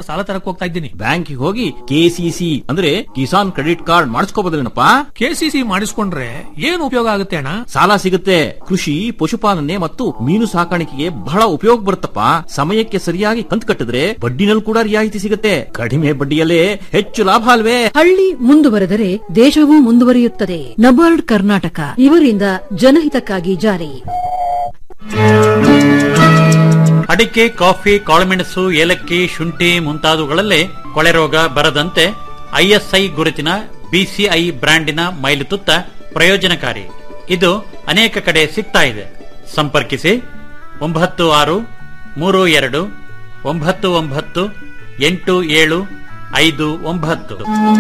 ಸಾಲ ತರಕ್ ಹೋಗ್ತಾ ಇದ್ದೀನಿ ಬ್ಯಾಂಕಿಗೆ ಹೋಗಿ ಕೆಸಿಸಿ ಅಂದ್ರೆ ಕಿಸಾನ್ ಕ್ರೆಡಿಟ್ ಕಾರ್ಡ್ ಮಾಡಿಸ್ಕೋಬೋದೇನಪ್ಪ ಕೆಸಿಸಿ ಮಾಡಿಸ್ಕೊಂಡ್ರೆ ಏನ್ ಉಪಯೋಗ ಆಗುತ್ತೆ ಅಣ್ಣ ಸಾಲ ಸಿಗುತ್ತೆ ಕೃಷಿ ಪಶುಪಾಲನೆ ಮತ್ತು ಮೀನು ಸಾಕಾಣಿಕೆಗೆ ಬಹಳ ಉಪಯೋಗ ಬರುತ್ತಪ್ಪ ಸಮಯಕ್ಕೆ ಸರಿಯಾಗಿ ಕಂತು ಕಟ್ಟಿದ್ರೆ ಬಡ್ಡಿನಲ್ಲಿ ಕೂಡ ರಿಯಾಯಿತಿ ಸಿಗುತ್ತೆ ಕಡಿಮೆ ಬಡ್ಡಿಯಲ್ಲೇ ಹೆಚ್ಚು ಲಾಭ ಅಲ್ವೇ ಹಳ್ಳಿ ಮುಂದುವರೆದರೆ ದೇಶವೂ ಮುಂದುವರಿಯುತ್ತದೆ ನಬಾರ್ಡ್ ಕರ್ನಾಟಕ ಇವರಿಂದ ಜನಹಿತಕ್ಕಾಗಿ ಜಾರಿ ಅಡಿಕೆ ಕಾಫಿ ಕಾಳುಮೆಣಸು ಏಲಕ್ಕಿ ಶುಂಠಿ ಮುಂತಾದವುಗಳಲ್ಲೇ ಕೊಳೆ ರೋಗ ಬರದಂತೆ ಐಎಸ್ಐ ಗುರುತಿನ ಬಿಸಿಐ ಬ್ರ್ಯಾಂಡಿನ ಮೈಲುತುತ್ತ ಪ್ರಯೋಜನಕಾರಿ ಇದು ಅನೇಕ ಕಡೆ ಸಿಗ್ತಾ ಇದೆ ಸಂಪರ್ಕಿಸಿ ಒಂಬತ್ತು ಆರು ಮೂರು ಎರಡು ಒಂಬತ್ತು ಒಂಬತ್ತು ಎಂಟು ಏಳು ಐದು ಒಂಬತ್ತು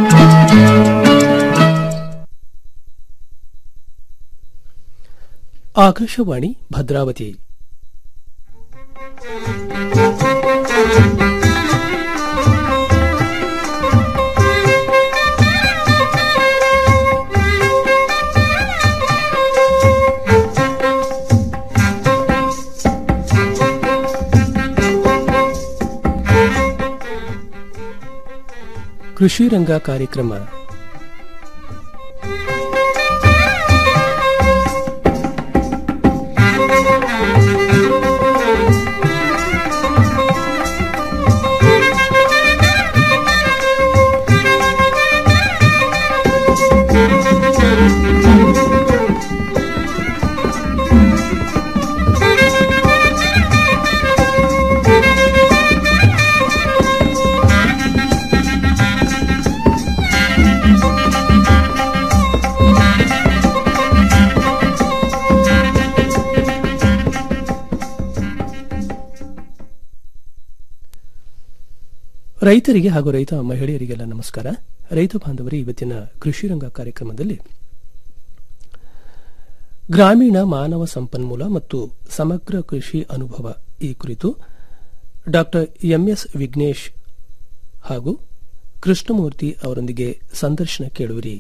ಆಕಾಶವಾಣಿ ಭದ್ರಾವತಿ ಕೃಷಿ ರಂಗ ಕಾರ್ಯಕ್ರಮ ರೈತರಿಗೆ ಹಾಗೂ ರೈತ ಮಹಿಳೆಯರಿಗೆಲ್ಲ ನಮಸ್ಕಾರ ರೈತ ಬಾಂಧವರೇ ಇವತ್ತಿನ ಕೃಷಿ ರಂಗ ಕಾರ್ಯಕ್ರಮದಲ್ಲಿ ಗ್ರಾಮೀಣ ಮಾನವ ಸಂಪನ್ಮೂಲ ಮತ್ತು ಸಮಗ್ರ ಕೃಷಿ ಅನುಭವ ಈ ಕುರಿತು ಡಾಕ್ಟರ್ ಎಂಎಸ್ ವಿಘ್ನೇಶ್ ಹಾಗೂ ಕೃಷ್ಣಮೂರ್ತಿ ಅವರೊಂದಿಗೆ ಸಂದರ್ಶನ ಕೇಳುವಿರಿ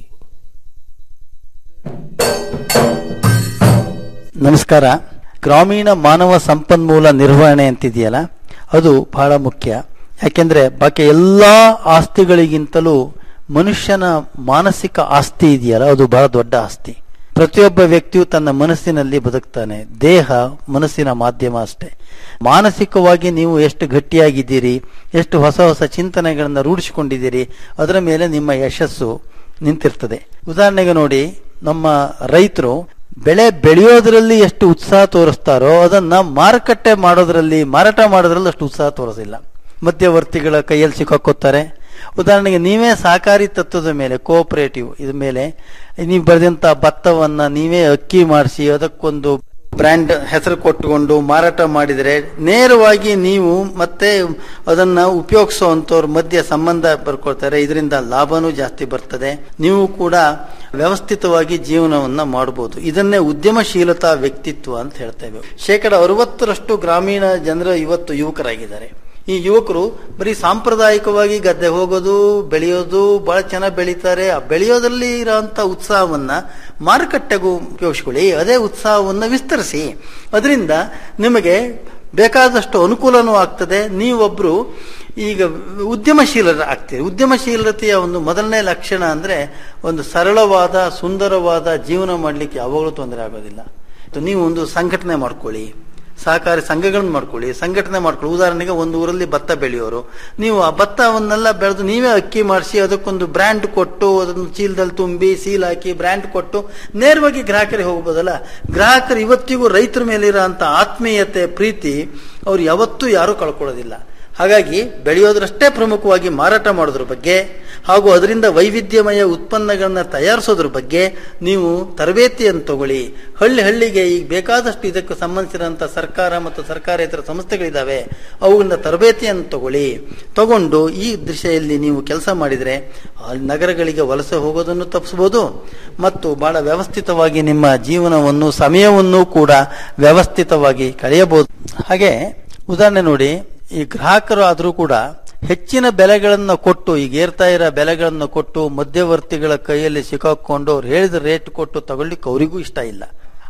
ನಮಸ್ಕಾರ ಗ್ರಾಮೀಣ ಮಾನವ ಸಂಪನ್ಮೂಲ ನಿರ್ವಹಣೆ ಅಂತಿದೆಯಲ್ಲ ಅದು ಬಹಳ ಮುಖ್ಯ ಯಾಕೆಂದ್ರೆ ಬಾಕಿ ಎಲ್ಲಾ ಆಸ್ತಿಗಳಿಗಿಂತಲೂ ಮನುಷ್ಯನ ಮಾನಸಿಕ ಆಸ್ತಿ ಇದೆಯಲ್ಲ ಅದು ಬಹಳ ದೊಡ್ಡ ಆಸ್ತಿ ಪ್ರತಿಯೊಬ್ಬ ವ್ಯಕ್ತಿಯು ತನ್ನ ಮನಸ್ಸಿನಲ್ಲಿ ಬದುಕ್ತಾನೆ ದೇಹ ಮನಸ್ಸಿನ ಮಾಧ್ಯಮ ಅಷ್ಟೇ ಮಾನಸಿಕವಾಗಿ ನೀವು ಎಷ್ಟು ಗಟ್ಟಿಯಾಗಿದ್ದೀರಿ ಎಷ್ಟು ಹೊಸ ಹೊಸ ಚಿಂತನೆಗಳನ್ನು ರೂಢಿಸಿಕೊಂಡಿದ್ದೀರಿ ಅದರ ಮೇಲೆ ನಿಮ್ಮ ಯಶಸ್ಸು ನಿಂತಿರ್ತದೆ ಉದಾಹರಣೆಗೆ ನೋಡಿ ನಮ್ಮ ರೈತರು ಬೆಳೆ ಬೆಳೆಯೋದ್ರಲ್ಲಿ ಎಷ್ಟು ಉತ್ಸಾಹ ತೋರಿಸ್ತಾರೋ ಅದನ್ನ ಮಾರುಕಟ್ಟೆ ಮಾಡೋದ್ರಲ್ಲಿ ಮಾರಾಟ ಮಾಡೋದ್ರಲ್ಲಿ ಅಷ್ಟು ಉತ್ಸಾಹ ತೋರಿಸಿಲ್ಲ ಮಧ್ಯವರ್ತಿಗಳ ಕೈಯಲ್ಲಿ ಸಿಕ್ಕಾಕೋತಾರೆ ಉದಾಹರಣೆಗೆ ನೀವೇ ಸಹಕಾರಿ ತತ್ವದ ಮೇಲೆ ಕೋಆಪರೇಟಿವ್ ಇದ ಮೇಲೆ ನೀವು ಬೆಳೆದಂತ ಭತ್ತವನ್ನ ನೀವೇ ಅಕ್ಕಿ ಮಾಡಿಸಿ ಅದಕ್ಕೊಂದು ಬ್ರ್ಯಾಂಡ್ ಹೆಸರು ಕೊಟ್ಟುಕೊಂಡು ಮಾರಾಟ ಮಾಡಿದರೆ ನೇರವಾಗಿ ನೀವು ಮತ್ತೆ ಅದನ್ನ ಉಪಯೋಗಿಸುವಂತವ್ರ ಮಧ್ಯೆ ಸಂಬಂಧ ಬರ್ಕೊಳ್ತಾರೆ ಇದರಿಂದ ಲಾಭನೂ ಜಾಸ್ತಿ ಬರ್ತದೆ ನೀವು ಕೂಡ ವ್ಯವಸ್ಥಿತವಾಗಿ ಜೀವನವನ್ನ ಮಾಡಬಹುದು ಇದನ್ನೇ ಉದ್ಯಮಶೀಲತಾ ವ್ಯಕ್ತಿತ್ವ ಅಂತ ಹೇಳ್ತೇವೆ ಶೇಕಡ ಅರವತ್ತರಷ್ಟು ಗ್ರಾಮೀಣ ಜನರು ಇವತ್ತು ಯುವಕರಾಗಿದ್ದಾರೆ ಈ ಯುವಕರು ಬರೀ ಸಾಂಪ್ರದಾಯಿಕವಾಗಿ ಗದ್ದೆ ಹೋಗೋದು ಬೆಳೆಯೋದು ಬಹಳ ಚೆನ್ನಾಗಿ ಬೆಳೀತಾರೆ ಆ ಬೆಳೆಯೋದ್ರಲ್ಲಿ ಇರೋಂಥ ಉತ್ಸಾಹವನ್ನ ಮಾರುಕಟ್ಟೆಗೂ ಉಪಯೋಗಿಸ್ಕೊಳ್ಳಿ ಅದೇ ಉತ್ಸಾಹವನ್ನ ವಿಸ್ತರಿಸಿ ಅದರಿಂದ ನಿಮಗೆ ಬೇಕಾದಷ್ಟು ಅನುಕೂಲನೂ ಆಗ್ತದೆ ನೀವೊಬ್ರು ಈಗ ಉದ್ಯಮಶೀಲರ ಆಗ್ತೀರಿ ಉದ್ಯಮಶೀಲತೆಯ ಒಂದು ಮೊದಲನೇ ಲಕ್ಷಣ ಅಂದ್ರೆ ಒಂದು ಸರಳವಾದ ಸುಂದರವಾದ ಜೀವನ ಮಾಡಲಿಕ್ಕೆ ಯಾವಾಗಲೂ ತೊಂದರೆ ಆಗೋದಿಲ್ಲ ನೀವು ಒಂದು ಸಂಘಟನೆ ಮಾಡ್ಕೊಳ್ಳಿ ಸಹಕಾರಿ ಸಂಘಗಳನ್ನ ಮಾಡ್ಕೊಳ್ಳಿ ಸಂಘಟನೆ ಮಾಡ್ಕೊಳ್ಳಿ ಉದಾಹರಣೆಗೆ ಒಂದು ಊರಲ್ಲಿ ಭತ್ತ ಬೆಳೆಯೋರು ನೀವು ಆ ಭತ್ತವನ್ನೆಲ್ಲ ಬೆಳೆದು ನೀವೇ ಅಕ್ಕಿ ಮಾಡಿಸಿ ಅದಕ್ಕೊಂದು ಬ್ರ್ಯಾಂಡ್ ಕೊಟ್ಟು ಅದನ್ನು ಚೀಲದಲ್ಲಿ ತುಂಬಿ ಸೀಲ್ ಹಾಕಿ ಬ್ರ್ಯಾಂಡ್ ಕೊಟ್ಟು ನೇರವಾಗಿ ಗ್ರಾಹಕರಿಗೆ ಹೋಗ್ಬೋದಲ್ಲ ಗ್ರಾಹಕರು ಇವತ್ತಿಗೂ ರೈತರ ಮೇಲಿರೋ ಅಂತ ಆತ್ಮೀಯತೆ ಪ್ರೀತಿ ಅವ್ರು ಯಾವತ್ತೂ ಯಾರೂ ಕಳ್ಕೊಳ್ಳೋದಿಲ್ಲ ಹಾಗಾಗಿ ಬೆಳೆಯೋದ್ರಷ್ಟೇ ಪ್ರಮುಖವಾಗಿ ಮಾರಾಟ ಮಾಡೋದ್ರ ಬಗ್ಗೆ ಹಾಗೂ ಅದರಿಂದ ವೈವಿಧ್ಯಮಯ ಉತ್ಪನ್ನಗಳನ್ನ ತಯಾರಿಸೋದ್ರ ಬಗ್ಗೆ ನೀವು ತರಬೇತಿಯನ್ನು ತಗೊಳ್ಳಿ ಹಳ್ಳಿ ಹಳ್ಳಿಗೆ ಈಗ ಬೇಕಾದಷ್ಟು ಇದಕ್ಕೆ ಸಂಬಂಧಿಸಿದಂಥ ಸರ್ಕಾರ ಮತ್ತು ಸರ್ಕಾರೇತರ ಸಂಸ್ಥೆಗಳಿದ್ದಾವೆ ಅವುಗಳಿಂದ ತರಬೇತಿಯನ್ನು ತಗೊಳ್ಳಿ ತಗೊಂಡು ಈ ದಿಶೆಯಲ್ಲಿ ನೀವು ಕೆಲಸ ಮಾಡಿದರೆ ನಗರಗಳಿಗೆ ವಲಸೆ ಹೋಗೋದನ್ನು ತಪ್ಪಿಸಬಹುದು ಮತ್ತು ಬಹಳ ವ್ಯವಸ್ಥಿತವಾಗಿ ನಿಮ್ಮ ಜೀವನವನ್ನು ಸಮಯವನ್ನು ಕೂಡ ವ್ಯವಸ್ಥಿತವಾಗಿ ಕಳೆಯಬಹುದು ಹಾಗೆ ಉದಾಹರಣೆ ನೋಡಿ ಈ ಗ್ರಾಹಕರು ಆದರೂ ಕೂಡ ಹೆಚ್ಚಿನ ಬೆಲೆಗಳನ್ನು ಕೊಟ್ಟು ಈಗ ಏರ್ತಾ ಇರೋ ಬೆಲೆಗಳನ್ನು ಕೊಟ್ಟು ಮಧ್ಯವರ್ತಿಗಳ ಕೈಯಲ್ಲಿ ಸಿಕ್ಕಾಕೊಂಡು ಅವ್ರು ಹೇಳಿದ ರೇಟ್ ಕೊಟ್ಟು ತಗೊಳ್ಳಿಕ್ಕೆ ಅವರಿಗೂ ಇಷ್ಟ ಇಲ್ಲ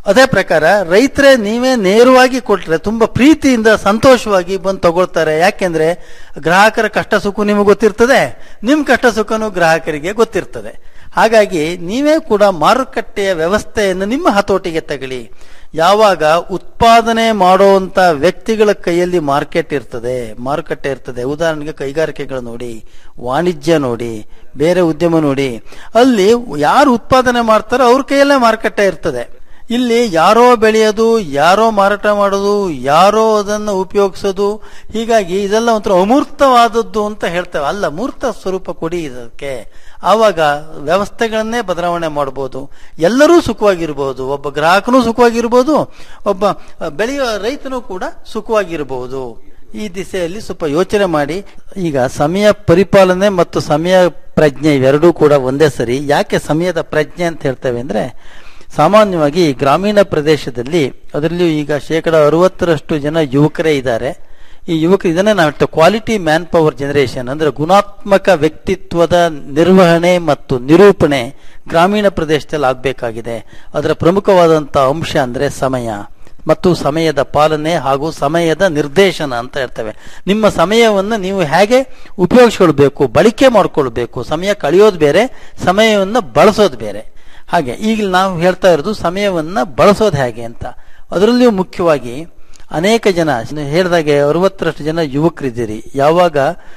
ಅದೇ ಪ್ರಕಾರ ರೈತರೇ ನೀವೇ ನೇರವಾಗಿ ಕೊಟ್ರೆ ತುಂಬಾ ಪ್ರೀತಿಯಿಂದ ಸಂತೋಷವಾಗಿ ಬಂದು ತಗೊಳ್ತಾರೆ ಯಾಕೆಂದ್ರೆ ಗ್ರಾಹಕರ ಕಷ್ಟ ಸುಖ ನಿಮಗೆ ಗೊತ್ತಿರ್ತದೆ ನಿಮ್ ಕಷ್ಟ ಸುಖನೂ ಗ್ರಾಹಕರಿಗೆ ಗೊತ್ತಿರ್ತದೆ ಹಾಗಾಗಿ ನೀವೇ ಕೂಡ ಮಾರುಕಟ್ಟೆಯ ವ್ಯವಸ್ಥೆಯನ್ನು ನಿಮ್ಮ ಹತೋಟಿಗೆ ತಗಲಿ ಯಾವಾಗ ಉತ್ಪಾದನೆ ಮಾಡುವಂತ ವ್ಯಕ್ತಿಗಳ ಕೈಯಲ್ಲಿ ಮಾರ್ಕೆಟ್ ಇರ್ತದೆ ಮಾರುಕಟ್ಟೆ ಇರ್ತದೆ ಉದಾಹರಣೆಗೆ ಕೈಗಾರಿಕೆಗಳು ನೋಡಿ ವಾಣಿಜ್ಯ ನೋಡಿ ಬೇರೆ ಉದ್ಯಮ ನೋಡಿ ಅಲ್ಲಿ ಯಾರು ಉತ್ಪಾದನೆ ಮಾಡ್ತಾರೋ ಅವ್ರ ಕೈಯಲ್ಲೇ ಮಾರುಕಟ್ಟೆ ಇರ್ತದೆ ಇಲ್ಲಿ ಯಾರೋ ಬೆಳೆಯೋದು ಯಾರೋ ಮಾರಾಟ ಮಾಡೋದು ಯಾರೋ ಅದನ್ನು ಉಪಯೋಗಿಸೋದು ಹೀಗಾಗಿ ಇದೆಲ್ಲ ಒಂಥರ ಅಮೂರ್ತವಾದದ್ದು ಅಂತ ಹೇಳ್ತೇವೆ ಅಲ್ಲ ಮೂರ್ತ ಸ್ವರೂಪ ಕೊಡಿ ಇದಕ್ಕೆ ಆವಾಗ ವ್ಯವಸ್ಥೆಗಳನ್ನೇ ಬದಲಾವಣೆ ಮಾಡಬಹುದು ಎಲ್ಲರೂ ಸುಖವಾಗಿರ್ಬೋದು ಒಬ್ಬ ಗ್ರಾಹಕನೂ ಸುಖವಾಗಿರ್ಬೋದು ಒಬ್ಬ ಬೆಳೆಯುವ ರೈತನೂ ಕೂಡ ಸುಖವಾಗಿರಬಹುದು ಈ ದಿಸೆಯಲ್ಲಿ ಸ್ವಲ್ಪ ಯೋಚನೆ ಮಾಡಿ ಈಗ ಸಮಯ ಪರಿಪಾಲನೆ ಮತ್ತು ಸಮಯ ಪ್ರಜ್ಞೆ ಇವೆರಡೂ ಕೂಡ ಒಂದೇ ಸರಿ ಯಾಕೆ ಸಮಯದ ಪ್ರಜ್ಞೆ ಅಂತ ಹೇಳ್ತೇವೆ ಅಂದ್ರೆ ಸಾಮಾನ್ಯವಾಗಿ ಗ್ರಾಮೀಣ ಪ್ರದೇಶದಲ್ಲಿ ಅದರಲ್ಲಿಯೂ ಈಗ ಶೇಕಡ ಅರವತ್ತರಷ್ಟು ಜನ ಯುವಕರೇ ಇದ್ದಾರೆ ಈ ಯುವಕರು ಇದನ್ನೇ ನಾವು ಹೇಳ್ತೇವೆ ಕ್ವಾಲಿಟಿ ಮ್ಯಾನ್ ಪವರ್ ಜನರೇಷನ್ ಅಂದ್ರೆ ಗುಣಾತ್ಮಕ ವ್ಯಕ್ತಿತ್ವದ ನಿರ್ವಹಣೆ ಮತ್ತು ನಿರೂಪಣೆ ಗ್ರಾಮೀಣ ಪ್ರದೇಶದಲ್ಲಿ ಆಗಬೇಕಾಗಿದೆ ಅದರ ಪ್ರಮುಖವಾದಂತಹ ಅಂಶ ಅಂದ್ರೆ ಸಮಯ ಮತ್ತು ಸಮಯದ ಪಾಲನೆ ಹಾಗೂ ಸಮಯದ ನಿರ್ದೇಶನ ಅಂತ ಹೇಳ್ತೇವೆ ನಿಮ್ಮ ಸಮಯವನ್ನು ನೀವು ಹೇಗೆ ಉಪಯೋಗಿಸ್ಕೊಳ್ಬೇಕು ಬಳಕೆ ಮಾಡ್ಕೊಳ್ಬೇಕು ಸಮಯ ಕಳೆಯೋದು ಬೇರೆ ಸಮಯವನ್ನು ಬಳಸೋದು ಬೇರೆ ಹಾಗೆ ಈಗ ನಾವು ಹೇಳ್ತಾ ಇರೋದು ಸಮಯವನ್ನ ಬಳಸೋದು ಹೇಗೆ ಅಂತ ಅದರಲ್ಲಿಯೂ ಮುಖ್ಯವಾಗಿ ಅನೇಕ ಜನ ಹೇಳಿದಾಗೆ ಅರವತ್ತರಷ್ಟು ಜನ ಯುವಕರಿದ್ದೀರಿ ಯಾವಾಗ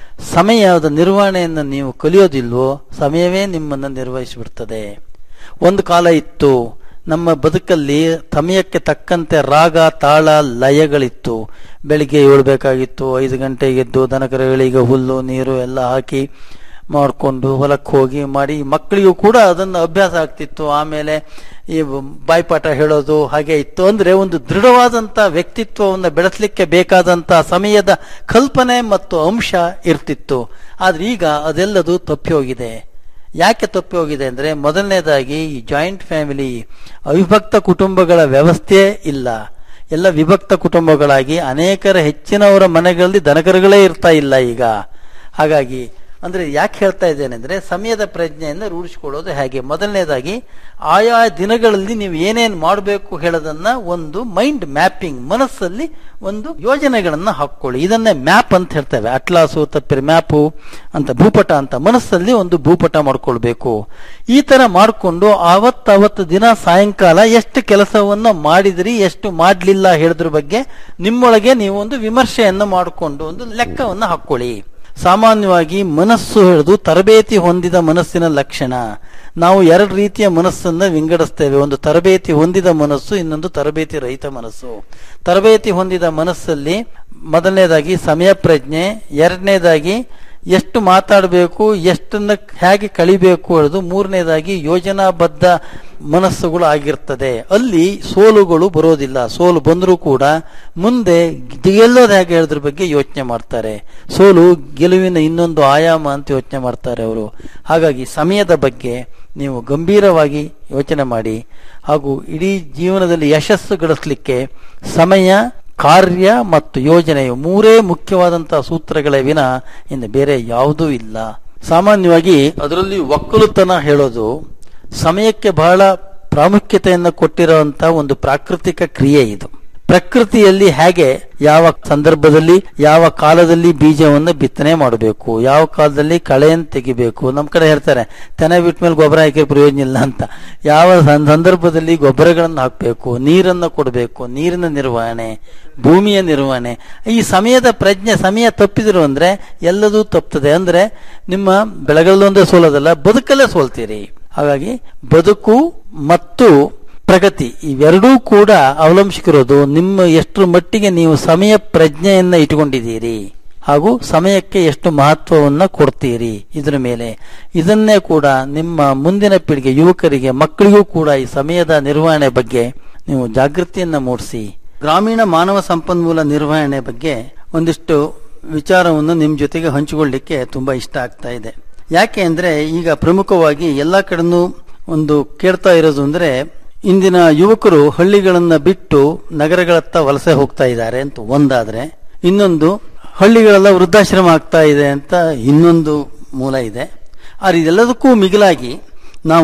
ಸಮಯದ ನಿರ್ವಹಣೆಯನ್ನು ನೀವು ಕಲಿಯೋದಿಲ್ವೋ ಸಮಯವೇ ನಿಮ್ಮನ್ನು ನಿರ್ವಹಿಸಿಬಿಡ್ತದೆ ಒಂದು ಕಾಲ ಇತ್ತು ನಮ್ಮ ಬದುಕಲ್ಲಿ ಸಮಯಕ್ಕೆ ತಕ್ಕಂತೆ ರಾಗ ತಾಳ ಲಯಗಳಿತ್ತು ಬೆಳಿಗ್ಗೆ ಏಳ್ಬೇಕಾಗಿತ್ತು ಐದು ಗಂಟೆಗೆ ಎದ್ದು ದನಕರಗಳಿಗೆ ಹುಲ್ಲು ನೀರು ಎಲ್ಲ ಹಾಕಿ ಮಾಡಿಕೊಂಡು ಹೊಲಕ್ಕೆ ಹೋಗಿ ಮಾಡಿ ಮಕ್ಕಳಿಗೂ ಕೂಡ ಅದನ್ನು ಅಭ್ಯಾಸ ಆಗ್ತಿತ್ತು ಆಮೇಲೆ ಈ ಬಾಯ್ಪಾಠ ಹೇಳೋದು ಹಾಗೆ ಇತ್ತು ಅಂದ್ರೆ ಒಂದು ದೃಢವಾದಂತ ವ್ಯಕ್ತಿತ್ವವನ್ನು ಬೆಳೆಸಲಿಕ್ಕೆ ಬೇಕಾದಂತ ಸಮಯದ ಕಲ್ಪನೆ ಮತ್ತು ಅಂಶ ಇರ್ತಿತ್ತು ಆದ್ರೆ ಈಗ ಅದೆಲ್ಲದು ತಪ್ಪಿ ಹೋಗಿದೆ ಯಾಕೆ ತಪ್ಪಿ ಹೋಗಿದೆ ಅಂದ್ರೆ ಮೊದಲನೇದಾಗಿ ಈ ಜಾಯಿಂಟ್ ಫ್ಯಾಮಿಲಿ ಅವಿಭಕ್ತ ಕುಟುಂಬಗಳ ವ್ಯವಸ್ಥೆ ಇಲ್ಲ ಎಲ್ಲ ವಿಭಕ್ತ ಕುಟುಂಬಗಳಾಗಿ ಅನೇಕರ ಹೆಚ್ಚಿನವರ ಮನೆಗಳಲ್ಲಿ ದನಕರುಗಳೇ ಇರ್ತಾ ಇಲ್ಲ ಈಗ ಹಾಗಾಗಿ ಅಂದ್ರೆ ಯಾಕೆ ಹೇಳ್ತಾ ಇದ್ದೇನೆ ಅಂದ್ರೆ ಸಮಯದ ಪ್ರಜ್ಞೆಯನ್ನು ರೂಢಿಸಿಕೊಳ್ಳೋದು ಹೇಗೆ ಮೊದಲನೇದಾಗಿ ಆಯಾ ದಿನಗಳಲ್ಲಿ ನೀವು ಏನೇನು ಮಾಡಬೇಕು ಹೇಳೋದನ್ನ ಒಂದು ಮೈಂಡ್ ಮ್ಯಾಪಿಂಗ್ ಮನಸ್ಸಲ್ಲಿ ಒಂದು ಯೋಜನೆಗಳನ್ನ ಹಾಕೊಳ್ಳಿ ಇದನ್ನೇ ಮ್ಯಾಪ್ ಅಂತ ಹೇಳ್ತೇವೆ ಅಟ್ಲಾಸು ತಪ್ಪಿರಿ ಮ್ಯಾಪು ಅಂತ ಭೂಪಟ ಅಂತ ಮನಸ್ಸಲ್ಲಿ ಒಂದು ಭೂಪಟ ಮಾಡ್ಕೊಳ್ಬೇಕು ಈ ತರ ಮಾಡಿಕೊಂಡು ಆವತ್ತಾವತ್ತು ದಿನ ಸಾಯಂಕಾಲ ಎಷ್ಟು ಕೆಲಸವನ್ನ ಮಾಡಿದ್ರಿ ಎಷ್ಟು ಮಾಡ್ಲಿಲ್ಲ ಹೇಳಿದ್ರ ಬಗ್ಗೆ ನಿಮ್ಮೊಳಗೆ ನೀವು ಒಂದು ವಿಮರ್ಶೆಯನ್ನು ಮಾಡಿಕೊಂಡು ಒಂದು ಲೆಕ್ಕವನ್ನು ಹಾಕೊಳ್ಳಿ ಸಾಮಾನ್ಯವಾಗಿ ಮನಸ್ಸು ಹಿಡಿದು ತರಬೇತಿ ಹೊಂದಿದ ಮನಸ್ಸಿನ ಲಕ್ಷಣ ನಾವು ಎರಡು ರೀತಿಯ ಮನಸ್ಸನ್ನ ವಿಂಗಡಿಸ್ತೇವೆ ಒಂದು ತರಬೇತಿ ಹೊಂದಿದ ಮನಸ್ಸು ಇನ್ನೊಂದು ತರಬೇತಿ ರಹಿತ ಮನಸ್ಸು ತರಬೇತಿ ಹೊಂದಿದ ಮನಸ್ಸಲ್ಲಿ ಮೊದಲನೇದಾಗಿ ಸಮಯ ಪ್ರಜ್ಞೆ ಎರಡನೇದಾಗಿ ಎಷ್ಟು ಮಾತಾಡಬೇಕು ಎಷ್ಟನ್ನ ಹೇಗೆ ಕಳಿಬೇಕು ಹೇಳೋದು ಮೂರನೇದಾಗಿ ಯೋಜನಾಬದ್ಧ ಮನಸ್ಸುಗಳು ಆಗಿರ್ತದೆ ಅಲ್ಲಿ ಸೋಲುಗಳು ಬರೋದಿಲ್ಲ ಸೋಲು ಬಂದರೂ ಕೂಡ ಮುಂದೆ ಗೆಲ್ಲೋದು ಹೇಗೆ ಹೇಳೋದ್ರ ಬಗ್ಗೆ ಯೋಚನೆ ಮಾಡ್ತಾರೆ ಸೋಲು ಗೆಲುವಿನ ಇನ್ನೊಂದು ಆಯಾಮ ಅಂತ ಯೋಚನೆ ಮಾಡ್ತಾರೆ ಅವರು ಹಾಗಾಗಿ ಸಮಯದ ಬಗ್ಗೆ ನೀವು ಗಂಭೀರವಾಗಿ ಯೋಚನೆ ಮಾಡಿ ಹಾಗೂ ಇಡೀ ಜೀವನದಲ್ಲಿ ಯಶಸ್ಸು ಗಳಿಸಲಿಕ್ಕೆ ಸಮಯ ಕಾರ್ಯ ಮತ್ತು ಯೋಜನೆಯು ಮೂರೇ ಮುಖ್ಯವಾದಂತಹ ಸೂತ್ರಗಳೇ ವಿನ ಇನ್ನು ಬೇರೆ ಯಾವುದೂ ಇಲ್ಲ ಸಾಮಾನ್ಯವಾಗಿ ಅದರಲ್ಲಿ ಒಕ್ಕಲುತನ ಹೇಳೋದು ಸಮಯಕ್ಕೆ ಬಹಳ ಪ್ರಾಮುಖ್ಯತೆಯನ್ನು ಕೊಟ್ಟಿರುವಂತಹ ಒಂದು ಪ್ರಾಕೃತಿಕ ಕ್ರಿಯೆ ಇದು ಪ್ರಕೃತಿಯಲ್ಲಿ ಹೇಗೆ ಯಾವ ಸಂದರ್ಭದಲ್ಲಿ ಯಾವ ಕಾಲದಲ್ಲಿ ಬೀಜವನ್ನು ಬಿತ್ತನೆ ಮಾಡಬೇಕು ಯಾವ ಕಾಲದಲ್ಲಿ ಕಳೆಯನ್ನು ತೆಗಿಬೇಕು ನಮ್ ಕಡೆ ಹೇಳ್ತಾರೆ ತೆನೆ ಬಿಟ್ಟ ಮೇಲೆ ಗೊಬ್ಬರ ಹಾಕಿ ಪ್ರಯೋಜನ ಇಲ್ಲ ಅಂತ ಯಾವ ಸಂ- ಸಂದರ್ಭದಲ್ಲಿ ಗೊಬ್ಬರಗಳನ್ನು ಹಾಕಬೇಕು ನೀರನ್ನು ಕೊಡಬೇಕು ನೀರಿನ ನಿರ್ವಹಣೆ ಭೂಮಿಯ ನಿರ್ವಹಣೆ ಈ ಸಮಯದ ಪ್ರಜ್ಞೆ ಸಮಯ ತಪ್ಪಿದ್ರು ಅಂದ್ರೆ ಎಲ್ಲದೂ ತಪ್ಪುತ್ತದೆ ಅಂದ್ರೆ ನಿಮ್ಮ ಬೆಳೆಗಳಲ್ಲೊಂದೇ ಸೋಲೋದಲ್ಲ ಬದುಕಲ್ಲೇ ಸೋಲ್ತೀರಿ ಹಾಗಾಗಿ ಬದುಕು ಮತ್ತು ಪ್ರಗತಿ ಇವೆರಡೂ ಕೂಡ ಅವಲಂಬಿಸಿರೋದು ನಿಮ್ಮ ಎಷ್ಟು ಮಟ್ಟಿಗೆ ನೀವು ಸಮಯ ಪ್ರಜ್ಞೆಯನ್ನ ಇಟ್ಕೊಂಡಿದ್ದೀರಿ ಹಾಗೂ ಸಮಯಕ್ಕೆ ಎಷ್ಟು ಮಹತ್ವವನ್ನ ಕೊಡ್ತೀರಿ ಇದರ ಮೇಲೆ ಇದನ್ನೇ ಕೂಡ ನಿಮ್ಮ ಮುಂದಿನ ಪೀಳಿಗೆ ಯುವಕರಿಗೆ ಮಕ್ಕಳಿಗೂ ಕೂಡ ಈ ಸಮಯದ ನಿರ್ವಹಣೆ ಬಗ್ಗೆ ನೀವು ಜಾಗೃತಿಯನ್ನ ಮೂಡಿಸಿ ಗ್ರಾಮೀಣ ಮಾನವ ಸಂಪನ್ಮೂಲ ನಿರ್ವಹಣೆ ಬಗ್ಗೆ ಒಂದಿಷ್ಟು ವಿಚಾರವನ್ನು ನಿಮ್ಮ ಜೊತೆಗೆ ಹಂಚಿಕೊಳ್ಳಿಕ್ಕೆ ತುಂಬಾ ಇಷ್ಟ ಆಗ್ತಾ ಇದೆ ಯಾಕೆ ಅಂದ್ರೆ ಈಗ ಪ್ರಮುಖವಾಗಿ ಎಲ್ಲಾ ಕಡೆನೂ ಒಂದು ಕೇಳ್ತಾ ಇರೋದು ಅಂದ್ರೆ ಇಂದಿನ ಯುವಕರು ಹಳ್ಳಿಗಳನ್ನ ಬಿಟ್ಟು ನಗರಗಳತ್ತ ವಲಸೆ ಹೋಗ್ತಾ ಇದ್ದಾರೆ ಅಂತ ಒಂದಾದ್ರೆ ಇನ್ನೊಂದು ಹಳ್ಳಿಗಳೆಲ್ಲ ವೃದ್ಧಾಶ್ರಮ ಆಗ್ತಾ ಇದೆ ಅಂತ ಇನ್ನೊಂದು ಮೂಲ ಇದೆ ಆದ್ರೆ ಇದೆಲ್ಲದಕ್ಕೂ ಮಿಗಿಲಾಗಿ ನಾವು